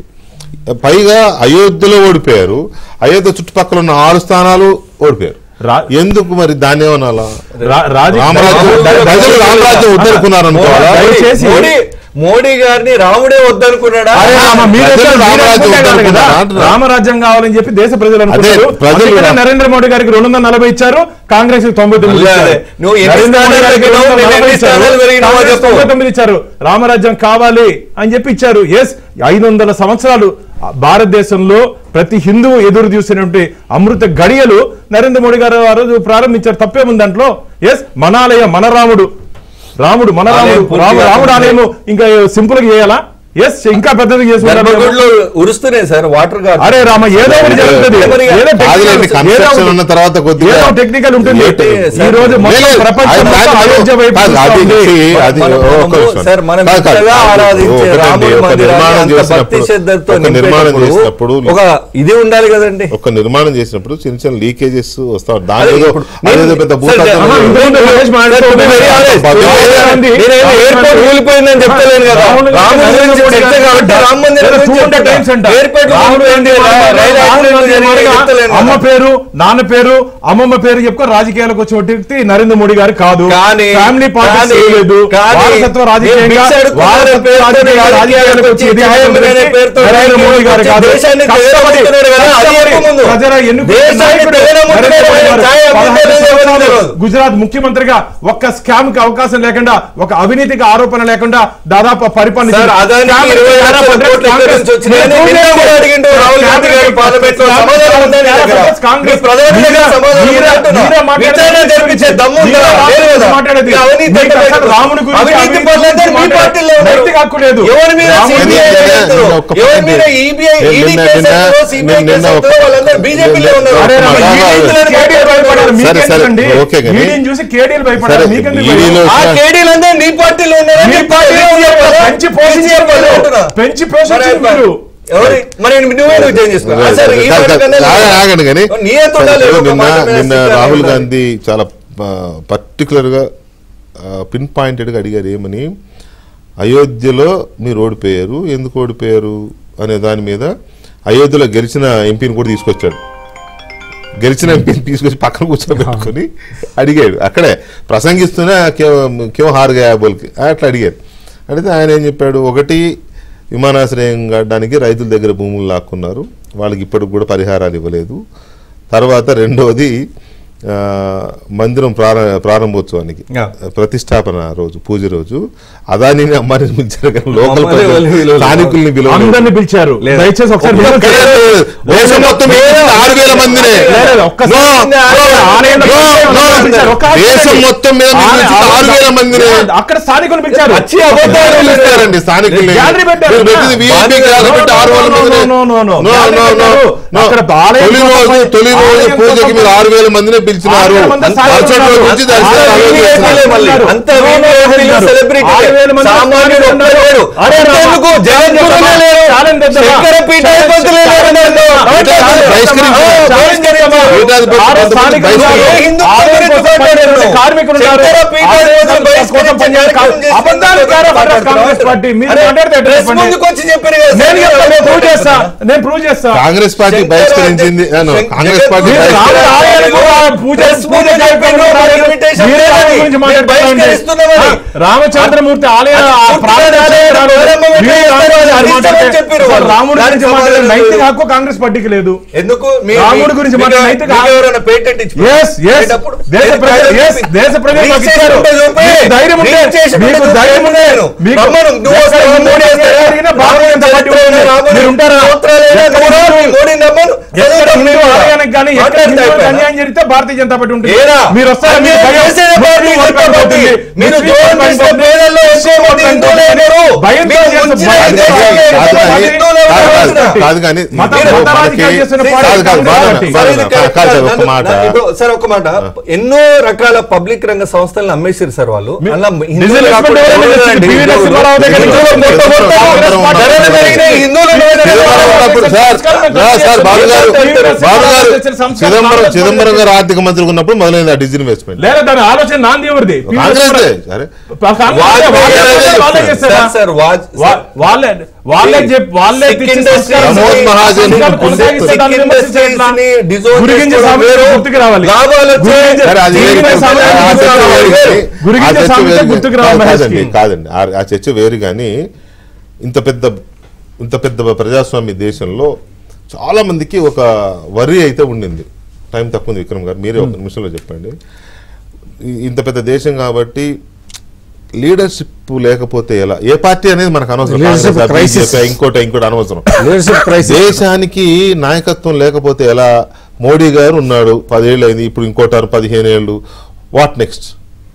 S1: పైగా అయోధ్యలో ఓడిపోయారు అయోధ్య చుట్టుపక్కల ఉన్న ఆరు స్థానాలు ఓడిపోయారు
S3: రా-
S1: ఎందుకు మరి దాన్ని ఏమనాలా
S3: రా- రాజ-
S1: రామరాజ్యం
S3: దయ- దయ-
S1: ప్రజలు రామరాజ్యం వద్దనుకున్నారు అనుకోవాలా
S3: దయచేసి-
S4: మోడీ మోడీ గారిని రాముడే వద్దనుకున్నాడా
S3: అరే రామ, మీరే
S1: ప్రజలు
S3: మీరే
S1: రామరాజ్యం
S3: అనుకుంటే కాదు కదా.
S1: వద్దనుకున్నారా అంటున్నా.
S3: రామరాజ్యం కావాలని చెప్పి దేశ ప్రజలు అనుకుంటారు
S1: ప్రజలు
S3: అందుకనే
S1: రా-
S3: నరేంద్ర మోడీ గారికి రెండు వందల నలభై ఇచ్చారు కాంగ్రెస్ కి తొంభై తొమ్మిది
S4: అదే,
S3: ఇచ్చారు.
S4: అదే. నువ్వు ఎన్ని
S3: నరేంద్ర మోడీ
S4: స్థానాలు
S3: గారికి
S4: పెరిగినావు,
S3: రెండు వందల
S4: నేను
S3: నలభై
S4: ఎన్ని
S3: ఇచ్చారు.
S4: స్థానాలు పెరిగినావో
S3: కాంగ్రెస్
S4: చెప్పు.
S3: తొంభై తొమ్మిది ఇచ్చారు రామరాజ్యం కావాలి అని చెప్పి ఇచ్చారు ఎస్ ఐదు వందల సంవత్సరాలు భారతదేశంలో ప్రతి హిందువు ఎదురు చూసినటువంటి అమృత గడియలు నరేంద్ర మోడీ గారు ఆ రోజు ప్రారంభించారు తప్పేముంది దాంట్లో ఎస్ మన ఆలయం మన రాముడు రాముడు మన
S4: ఆలయం
S3: రాముడు
S4: పూర్తిగా
S3: రాము- రాముడు
S4: పూర్తి.
S3: ఆలయం ఇంకా సింపుల్ గా చేయాలా ఎస్ ఇంకా పెద్దది చేసుకుంటారు
S4: గర్భగుడిలో ఉరుస్తున్నాయి సార్ వాటర్ గారు
S3: అరే రామ ఏదో ఒకటి జరుగుతుంది
S4: మరి
S3: ఏదో
S1: కాదులేండి,
S3: technical-
S1: construction
S3: ఏదో
S1: ఉన్న తర్వాత కొద్దిగా
S3: ఏదో టెక్నికల్ ఉంటుంది
S1: ఏంటి?
S3: ఈ రోజు మొత్తం
S1: లేదు,
S3: ప్రపంచం
S1: అది
S3: మొత్తం
S1: దాని-
S3: అయోధ్య వైపు
S1: కాదు, అది
S3: చూస్తోంది.
S1: see, అది
S4: మనం-
S1: ఒక్క
S4: మనము-
S1: నిమిషం.
S4: సార్, మనం
S1: కాదు, కాదు,
S4: ఇంతగా
S1: కాదు,
S4: ఆరాధించే
S1: ఒకటండి,
S4: రాముడి
S1: ఒక
S4: మందిరాన్ని
S1: నిర్మాణం
S4: అంత భక్తి
S1: చేసినప్పుడు
S4: శ్రద్ధలతో
S1: ఒక నిర్మాణం
S4: నింపేటప్పుడు
S1: చేసినప్పుడు
S4: ఒక ఇది ఉండాలి కదండి
S1: ఒక నిర్మాణం చేసినప్పుడు చిన్న చిన్న లీకేజెస్ వస్తా దాని
S4: అదే
S1: ఏదో
S4: ఇప్పుడు
S1: అదేదో
S4: నేను-
S1: పెద్ద
S4: సార్,
S1: భూతత్వం
S4: ఆహా,
S1: ఏదో-
S3: ఇంతకుముందు మహేష్ మాట్లాడుతూ
S4: To be very honest,
S1: పద్దెనిమిది
S4: నేనేమి
S3: మంది-
S4: ఎయిర్పోర్ట్ కూలిపోయిందని చెప్తలేను కదా
S3: రాముడి
S4: రాముడి
S3: గురించి
S4: గురించి
S3: మోడీ
S4: చర్చ
S3: గారు
S4: కాబట్టి రామ మందిరం
S3: లేదా
S4: గురించి
S3: 200
S4: చెప్తున్నా.
S3: times అంట.
S4: ఎయిర్పోర్ట్ లో
S3: రాహుల్ గాంధీ
S4: రైలు
S3: మాట్లాడారు,
S4: రైలు
S3: రాహుల్ గాంధీ
S4: యాక్సిడెంట్
S3: మాట్లాడారు,
S4: చెప్తలేను కదా.
S3: అమ్మ పేరు నాన్న పేరు అమ్మమ్మ పేరు చెప్పుకొని రాజకీయాలకు వచ్చే వ్యక్తి నరేంద్ర మోడీ గారు కాదు
S4: కానీ
S3: ఫ్యామిలీ పార్టీ
S4: కానీ-
S3: చేయలేదు
S4: కానీ
S3: వారసత్వ
S4: మీరు
S3: రాజకీయంగా
S4: భిక్ష అడుక్కునే
S3: వారసత్వ
S4: పేరుతో
S3: రాజకీయ రాజకీయాలకు వచ్చి
S4: వచ్చి
S3: ఎదిగిన
S4: న్యాయం అనే పేరుతో
S3: నరేంద్ర మోడీ గారు కాదు
S4: దేశాన్ని
S3: కష్టపడి
S4: తెగనమ్ముతున్నాడు కదా, అది
S3: కష్టపడి
S4: ఎక్కువ ముందు.
S3: ప్రజల ఎన్నుకున్న
S4: దేశాన్ని
S3: నాయకుడు
S4: తెగనమ్ముతున్నాడు
S3: నరేంద్ర మోడీ గారు.
S4: ఛాయ అమ్ముతాడు
S3: పదహారు
S4: ఎవరు
S3: సంవత్సరాలు
S4: తెలియదు.
S3: గుజరాత్ ముఖ్యమంత్రిగా ఒక్క స్కామ్ కి అవకాశం లేకుండా ఒక అవినీతికి ఆరోపణ లేకుండా దాదాపు పరిపాలన
S4: సార్, అదానికి ఇరవై లక్షల కోట్ల ఎక్కడి నుంచి వచ్చినాయని నిన్న కూడా అడిగిండు రాహుల్ గాంధీ గారు పార్లమెంట్ లో సమాధానం ఉందా నీ దగ్గర? మీ ప్రధాని దగ్గర సమాధానం ఉందా అంటున్నా? విచారణ జరిపించే దమ్ము ఉందా? లేదు కదా? ఈ అవినీతి ఎక్కడ పెట్టరు?
S3: రాముడి గురించి
S4: అవినీతి పనులందరూ మీ పార్టీలో ఉన్నారు.
S3: నైతిక హక్కు లేదు
S4: ఎవరి మీద
S3: రాముడి
S4: CBI
S1: నిన్న-
S4: కేసులు?
S1: నిన్న ఒక్క
S4: ఎవరి మీద
S1: పాయింట్
S4: EBI,
S1: నిన్న-
S4: ED
S1: నిన్న-
S4: కేసులు, CBI
S1: నిన్న
S4: కేసులు,
S1: ఒక్క-
S4: వాళ్ళందరూ బీజేపీలో ఉన్నారు.
S3: అరే రామ,
S1: అలాగా-
S3: ఈడీ
S4: ఈడీలను
S3: కేడీలు భయపడారు.
S1: సరే, సరే,
S3: మీకేంటండి?
S1: ఓకే కానీ-
S3: ఈడీని చూసి కేడీలు భయపడారు
S1: సరే,
S3: మీకెందుకు
S1: ఈడీలో
S3: భయం?
S4: ఆ
S1: వచ్చిన-
S4: కేడీలందరూ నీ పార్టీలో ఉన్నారా?
S3: మీ
S4: నీ
S3: పార్టీలో ఉన్నారు కదా, పెంచి పోషించారు వాళ్ళు.
S4: అంటున్నా.
S3: పెంచి పోషించారు
S4: మరి
S3: మీరు.
S4: ఎవరి మరి నువ్వే నువ్వు చేంజ్ చేసుకో ఆ, సరే, ఈ మాట కన్నా
S1: ఆగండి, ఆగండి కానీ
S4: నీ ఎంత ఉండాలి?
S1: సరే,
S4: ఒక
S1: నిన్న
S4: మాట మీద
S1: నిన్న
S4: స్థిరంగా
S1: రాహుల్
S4: ఉండాలి.
S1: గాంధీ చాలా పర్టికులర్ గా పిన్ పాయింటెడ్ గా అడిగారు ఏమని అయోధ్యలో మీరు ఓడిపోయారు ఎందుకు ఓడిపోయారు అనే దాని మీద అయోధ్యలో గెలిచిన ఎంపీని కూడా తీసుకొచ్చాడు గెలిచిన ఎంపీని తీసుకొచ్చి పక్కన కూర్చోబెట్టుకొని అడిగాడు అక్కడే ప్రసంగిస్తూనే క్యో క్యో హార్ గయా బోల్కి అట్లా అడిగారు అడిగితే ఆయన ఏం చెప్పాడు ఒకటి విమానాశ్రయం కట్టడానికి రైతుల దగ్గర భూములు లాక్కున్నారు వాళ్ళకి ఇప్పటికి కూడా పరిహారాలు ఇవ్వలేదు తర్వాత రెండోది ఆ, మందిరం ప్రార ప్రారంభోత్సవానికి
S4: Yeah.
S1: ప్రతిష్టాపన రోజు పూజ రోజు అదానిని అమ్మాని పిలిచారు కానీ లోకల్
S4: మమ్మల్ని
S1: ప్రజలు,
S4: వాళ్ళు పిలవలేదు.
S1: స్థానికుల్ని పిలవలేదు.
S3: అందరిని పిలిచారు
S4: లేదు.
S3: దయచేసి ఒకసారి
S1: ఒక్క-
S3: మీరు-
S1: లేదు, దేశం మొత్తం మీద ఆరు వేల మందినే
S3: లేదు, లేదు, ఒక్కసారి
S1: No,
S3: ఆలయం-
S1: no,
S3: ఆలయం
S1: no, no.
S3: పిలిచారు. ఒక్క
S1: దేశం మొత్తం మీద మీరు
S3: ఆలయం-
S1: పిలిచిన ఆరు వేల మందినే
S3: అక్కడ స్థానికులు పిలిచారు
S4: వచ్చి అబద్ధాలు
S1: పిలుస్తారండి స్థానికుల్ని
S3: గ్యాలరీ పెట్టారు.
S1: మీరు పెట్టింది VIP గ్యాలరీ పెట్టి ఆరు వేల
S3: No, no,
S1: మందినే.
S3: no, no, no.
S1: No,
S3: gallery
S1: no, no,
S3: పెట్టారు.
S1: no.
S3: అక్కడ ఆలయం
S1: తొలి
S3: కోసం
S1: రోజు
S3: పోయి-
S1: తొలి రోజు
S3: ఆలయం
S1: పూజకి
S3: కోసం
S1: మీరు ఆరు వేల మందినే పిలిచినారు
S3: ఆరు వేల మంది స్థానికులు
S1: మరుసటి రోజు
S3: ఉన్నారు.
S1: నుంచి దర్శనం
S3: ఆరు
S1: ఆలోచన
S3: వేల
S1: చేస్తున్నారు.
S3: మంది
S4: మళ్ళీ
S3: ఉన్నారు.
S4: అంత
S3: No, no,
S4: వీళ్ళు
S3: ఉన్నారు.
S4: సెలబ్రిటీ
S3: ఆరు వేల మంది
S4: సామాన్యుడు
S3: ఉన్నారు.
S4: ఒక్కడు లేడు.
S3: అరే రామ.
S4: అంతెందుకు జగద్గురులే లేరు.
S3: ఛాలెంజ్ చేద్దామా?
S4: శంకరపీఠ
S3: ఛాలెంజ్
S4: పంతులే లేరు అన్నారు.
S1: బహిష్కరించారు.
S4: బహిష్కరించారు. బహిష్కరించారు.
S1: పీఠాధిపతి
S3: ఆరు
S1: కొంతమంది
S3: స్థానికులు
S1: బహిష్కరించారు.
S3: ఉన్నారు.
S4: ఏ హిందూ
S3: ఆలయం
S4: గురించి
S3: కోసం
S4: మాట్లాడారు?
S3: పనిచేసే కార్మికులు ఉన్నారు.
S4: శంకరపీఠ
S3: ఆలయం
S4: కోసం
S3: కోసం
S4: బహిష్కరించారు.
S3: పనిచేసే కార్మికులు
S4: కార్యక్రమం
S3: అబద్ధాలు
S4: చేస్తున్నారు.
S3: కాదు అక్కడ కాంగ్రెస్ పార్టీ మీరు
S4: అరే,
S3: మాట్లాడితే ఎట్లా
S4: ప్రెస్
S3: చెప్పండి?
S4: ముందుకు వచ్చి చెప్పారు కదా,
S3: నేను చెప్తా, నేను ప్రూవ్ చేస్తా నేను ప్రూవ్ చేస్తా
S1: కాంగ్రెస్ పార్టీ
S4: శంకర-
S1: బహిష్కరించింది ఆ, no,
S4: శంకర-
S1: కాంగ్రెస్ పార్టీ
S3: మీరు
S4: జగన్-
S1: బహిష్కరించింది.
S3: రాముడు ఆలయానికి కూడా పూజ
S4: ప్రెస్
S3: పూజ
S4: ముందు
S3: కార్యక్రమం
S4: చెప్పారు,
S3: రాలేదు.
S4: invitation
S3: మీరే దాని
S4: ఇవ్వాలి.
S3: గురించి
S4: మీరు
S3: మాట్లాడుతున్నారండి.
S4: బహిష్కరిస్తున్నామని.
S3: ఆ, రామచంద్రమూర్తి ఆలయ
S4: అది
S3: ఆ
S4: పూర్తిగా
S3: ప్రాంత
S4: ఆలయ
S3: రాలేదు.
S4: ప్రారంభం
S3: మీరు
S4: ఎట్లా
S3: రాముడు
S4: చేస్తారు?
S3: గురించి
S4: ఇష్టమని
S3: మాట్లాడితే
S4: చెప్పారు
S3: అసలు
S4: వాళ్ళు.
S3: రాముడి
S4: దానికి
S3: గురించి మాట్లాడే
S4: సమాధానం
S3: నైతిక
S4: లేదు.
S3: హక్కు కాంగ్రెస్ పార్టీకి లేదు
S4: ఎందుకు మీ-
S3: రాముడి
S4: మీ-
S3: గురించి
S4: మీకు
S3: మాట్లాడే
S4: మీకు
S3: నైతిక-
S4: ఎవరైనా పేటెంట్ ఇచ్చి
S3: Yes, yes.
S4: పెట్టేటప్పుడు
S3: దేశ
S4: మీరు
S3: ప్రజలు-
S4: కాగితం
S3: yes,
S4: చూపి.
S3: దేశ ప్రజలు
S4: రీచ్
S3: మాకు
S4: చేసి
S3: ఇచ్చారు.
S4: ఉంటే చూపి.
S3: మీకు ధైర్యం ఉంటే-
S4: రీచ్ చేసి
S3: మీకు
S4: ఉంటే
S3: ధైర్యం
S4: చూపి
S3: ఉంటే-
S4: నేను.
S3: మీకు
S4: రమ్మను, నువ్వు
S3: ఎక్కడ
S4: వస్తావు,
S3: మోడీ
S4: మోడీ
S3: వస్తాడు,
S4: వస్తాడు.
S3: అడిగినా భారతీయ జనతా పార్టీ
S4: చరిత్రలో
S3: ఉంది.
S4: రాముడు
S3: మీరు ఉంటారా?
S4: స్తోత్రాలైనా
S3: ఎక్కడ
S4: నువ్వు
S3: ఉంటారు?
S4: రాము, మోడీ నమ్మను.
S3: ఎక్కడ
S4: చదువుతాం
S3: హిందూ
S4: మేము.
S3: ఆలయానికి కానీ ఎక్కడ
S4: మాట్లాడితే
S3: హిందువులకు
S4: అయిపోయినా?
S3: అన్యాయం జరిగితే భారతీయ జనతా పార్టీ ఉంటుంది
S4: ఏరా?
S3: మీరు వస్తారా మీరు
S4: అన్యాయం
S3: భయం-
S4: చేసేది Bharatiya
S3: Muslim
S4: Janata
S3: vote
S4: party.
S3: ఉంటుంది.
S4: మీరు
S3: ముస్లిం
S4: జోరు
S3: ఓటు
S4: చేస్తే
S3: ఉంటుంది.
S4: పేదల్లో ఎక్కువ మంది హిందువులే ఉన్నారు.
S3: భయంతో
S4: మీరు
S3: చేసే
S4: ముంచిన
S3: భయం
S1: కాదు
S4: హిందువులే
S1: కానీ-
S4: ఎక్కువ
S1: కాదు
S4: మంది
S1: కానీ-
S4: హిందువులే
S1: కాదు
S4: ఉన్నారు.
S1: కాదు- కాదు కానీ
S3: మత
S1: మీరు
S3: మత
S1: మనకి-
S3: రాజకీయాలు చేస్తున్న పార్టీ
S1: కాదు కాదు
S3: కాంగ్రెస్
S1: బాగా-
S3: పార్టీ.
S1: బాగా-
S4: సరే, ఇది కరెక్ట్
S1: కాదు సార్,
S4: కాదు.
S1: ఒక మాట
S4: ఇప్పుడు సార్ ఒక మాట ఎన్నో రకాల పబ్లిక్ రంగ సంస్థలను అమ్మేసారు సార్ వాళ్ళు అలా హిందువులు
S3: డిజిటల్
S4: కాకుండా
S3: ఇన్వెస్ట్మెంట్ ఎవరైనా
S4: ఎవరైనా
S3: పివి
S4: హిందువులు
S3: నరసింహారావు దగ్గర నుంచి
S1: హిందువులు
S3: మొత్తం మొత్తం
S1: హిందువులు
S3: కాంగ్రెస్ పార్టీ
S1: హిందువులు
S3: జరిగిన హిందువులు
S1: చిదంబరం ఉన్నప్పుడు సార్ సార్, సార్ బాబు గారు బాబు గారు చిదంబరం చిదంబరం గారు ఆర్థిక మంత్రి ఉన్నప్పుడు మొదలైంది ఆ డిజిటల్ ఇన్వెస్ట్మెంట్
S3: లేదా దాని ఆలోచన నాంది ఎవరిది పివి
S1: కాంగ్రెస్
S3: నరసింహారావు.
S1: సరే
S3: కాంగ్రెస్
S4: వాజ్-
S3: వాళ్ళే- వాళ్ళే చేస్తారా?
S4: సార్, సార్, వాజ్-
S3: వా- వాళ్ళే వాళ్ళే చెప్పి వాళ్ళే
S4: సిక్
S3: తెచ్చి
S4: ఇండస్ట్రీస్
S3: సంస్కారం
S1: ప్రమోద్ మహాజన్
S3: సంస్కారం కొనసాగిస్తే
S4: సిక్
S3: దాన్ని విమర్శించే
S4: ఇండస్ట్రీస్
S3: ఎట్లా?
S4: ని డిజోన్
S3: గురిగింజ
S4: చేసుకోవడం
S3: సామెత
S4: వేరు.
S3: గుర్తుకు రావాలి
S4: లాభాలు వచ్చే-
S3: గురిగింజ-
S1: సరే అది
S3: గురిగింజ
S1: వేరు.
S3: సామెత
S1: ఆ
S3: గుర్తుకు
S1: చర్చ
S3: రావాలి.
S1: వేరు కానీ-
S3: గురిగింజ
S1: ఆ చర్చ
S3: సామెత
S1: వేరు
S3: గుర్తుకు
S1: కానీ-
S3: రావాలి
S1: కాదండి
S3: మహేష్కి.
S1: కాదండి ఆ- ఆ చర్చ వేరు కానీ ఇంత పెద్ద ఇంత పెద్ద ప్రజాస్వామ్య దేశంలో చాలా మందికి ఒక వరి అయితే ఉండింది టైం తక్కువ ఉంది విక్రమ్ గారు మీరే ఒక నిమిషంలో చెప్పండి ఈ- ఇంత పెద్ద దేశం కాబట్టి లీడర్షిప్ లేకపోతే ఎలా ఏ పార్టీ అనేది మనకు అనవసరం
S2: Leadership
S1: కాంగ్రెస్,
S2: crisis.
S1: BJP, ఇంకోటి ఇంకోటి అనవసరం
S2: లీడర్షిప్ క్రైసిస్
S1: దేశానికి నాయకత్వం లేకపోతే ఎలా మోడీ గారు ఉన్నాడు పదేళ్ళు అయింది ఇప్పుడు ఇంకోటారు పదిహేను ఏళ్ళు వాట్ నెక్స్ట్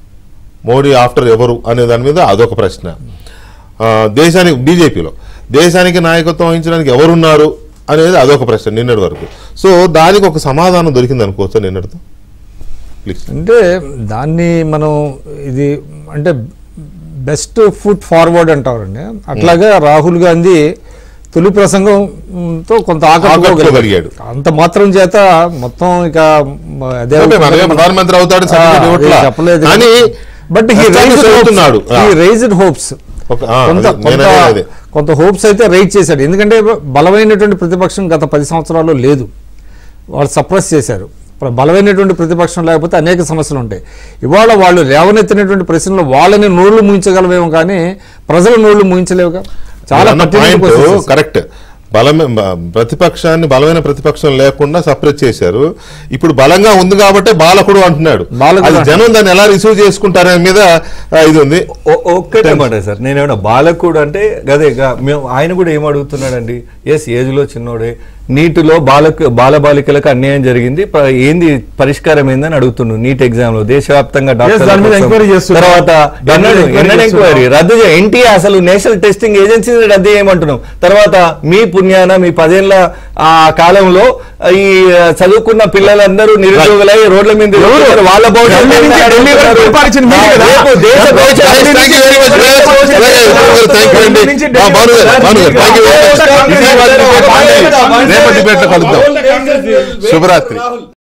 S1: మోడీ ఆఫ్టర్ ఎవరు అనే దాని మీద అదొక ప్రశ్న ఆ, దేశానికి బీజేపీలో దేశానికి నాయకత్వం వహించడానికి ఎవరున్నారు అనేది అదొక ప్రశ్న నిన్నటి వరకు సో దానికి ఒక సమాధానం దొరికింది అనుకోవచ్చా నిన్నటితో ప్లీజ్
S2: అంటే దాన్ని మనం ఇది అంటే బెస్ట్ ఫుట్ ఫార్వర్డ్ అంటారండి అట్లాగా రాహుల్ గాంధీ తొలి ప్రసంగంతో కొంత ఆకట్టుకోగలిగాడు
S1: ఆకట్టుకోగలిగాడు.
S2: అంత మాత్రం చేత మొత్తం ఇక మ- అదే
S1: ఓకే, మనమే ప్రధానమంత్రి అవుతాడు certificate ఇవ్వట్లా.
S2: చెప్పలేదు
S1: కానీ
S2: బట్ హీ
S1: కష్టాన్ని చదువుతున్నాడు.
S2: హీ రైజ్డ్ హోప్స్
S1: ఒక- ఆ,
S2: కొంత
S1: అది నేను
S2: కొంత
S1: అనేది అదే.
S2: కొంత హోప్స్ అయితే రైట్ చేశాడు ఎందుకంటే బలమైనటువంటి ప్రతిపక్షం గత పది సంవత్సరాల్లో లేదు వాళ్ళు సప్రెస్ చేశారు ప్ర- బలమైనటువంటి ప్రతిపక్షం లేకపోతే అనేక సమస్యలు ఉంటాయి ఇవాళ వాళ్ళు లేవనెత్తినటువంటి ప్రశ్నలు వాళ్ళని నోళ్లు ముయించగలమేమో కానీ ప్రజల నోళ్లు ముయించలేవుగా చాలా
S1: అన్న
S2: pertinent
S1: పాయింట్
S2: questions.
S1: కరెక్ట్ బలమే బ- ప్రతిపక్షాన్ని బలమైన ప్రతిపక్షం లేకుండా సపరేట్ చేశారు ఇప్పుడు బలంగా ఉంది కాబట్టి బాలకుడు అంటున్నాడు
S2: బాలకుడు
S1: అది జనం దాన్ని ఎలా రిసీవ్ చేసుకుంటారనే మీద ఆ, ఇది ఉంది
S4: ఒ- ఒక్కటే మాట సార్ నేనేమన్నా బాలకుడు అంటే గదే గా- మేము ఆయన కూడా ఏం అడుగుతున్నాడండి ఎస్ ఏజ్ లో చిన్నోడే నీటిలో బాలక బాలబాలికలకు అన్యాయం జరిగింది ప- ఏంది పరిష్కారం ఏందని అడుగుతున్నాడు నీట్ ఎగ్జామ్ లో దేశవ్యాప్తంగా డాక్టర్ల
S3: దాని మీద
S4: కోసం.
S3: ఎంక్వైరీ చేస్తున్నాం.
S4: తర్వాత
S3: దాని మీద
S4: ఎన్నడూ-
S3: ఎంక్వైరీ
S4: ఎన్నడూ
S3: చేస్తున్నాం.
S4: ఎంక్వైరీ రద్దు చేయ ఎన్టీఏ అసలు నేషనల్ టెస్టింగ్ ఏజెన్సీ రద్దు చేయమంటున్నాం తర్వాత మీ పుణ్యాన మీ పదేళ్ల ఆ కాలంలో ఈ ఆ, చదువుకున్న పిల్లలందరూ నిరుద్యోగులై రోడ్ల మీద తిరుగుతున్నారు. వాళ్ళ భవిష్యత్తు
S3: ఢిల్లీ నుంచి
S4: ఏంటని
S3: ఢిల్లీ వరకు
S4: అడుగుతున్నారు.
S3: పరిపాలించిన మీరే కదా?
S4: రేపు దేశ భవిష్యత్తు
S1: Thank you very much. Thank you అండి. ఆ, భాను గారు, భాను గారు, thank you very much. ఇది వాళ్ళ debate. రేపటి debate లో కలుద్దాం శుభరాత్రి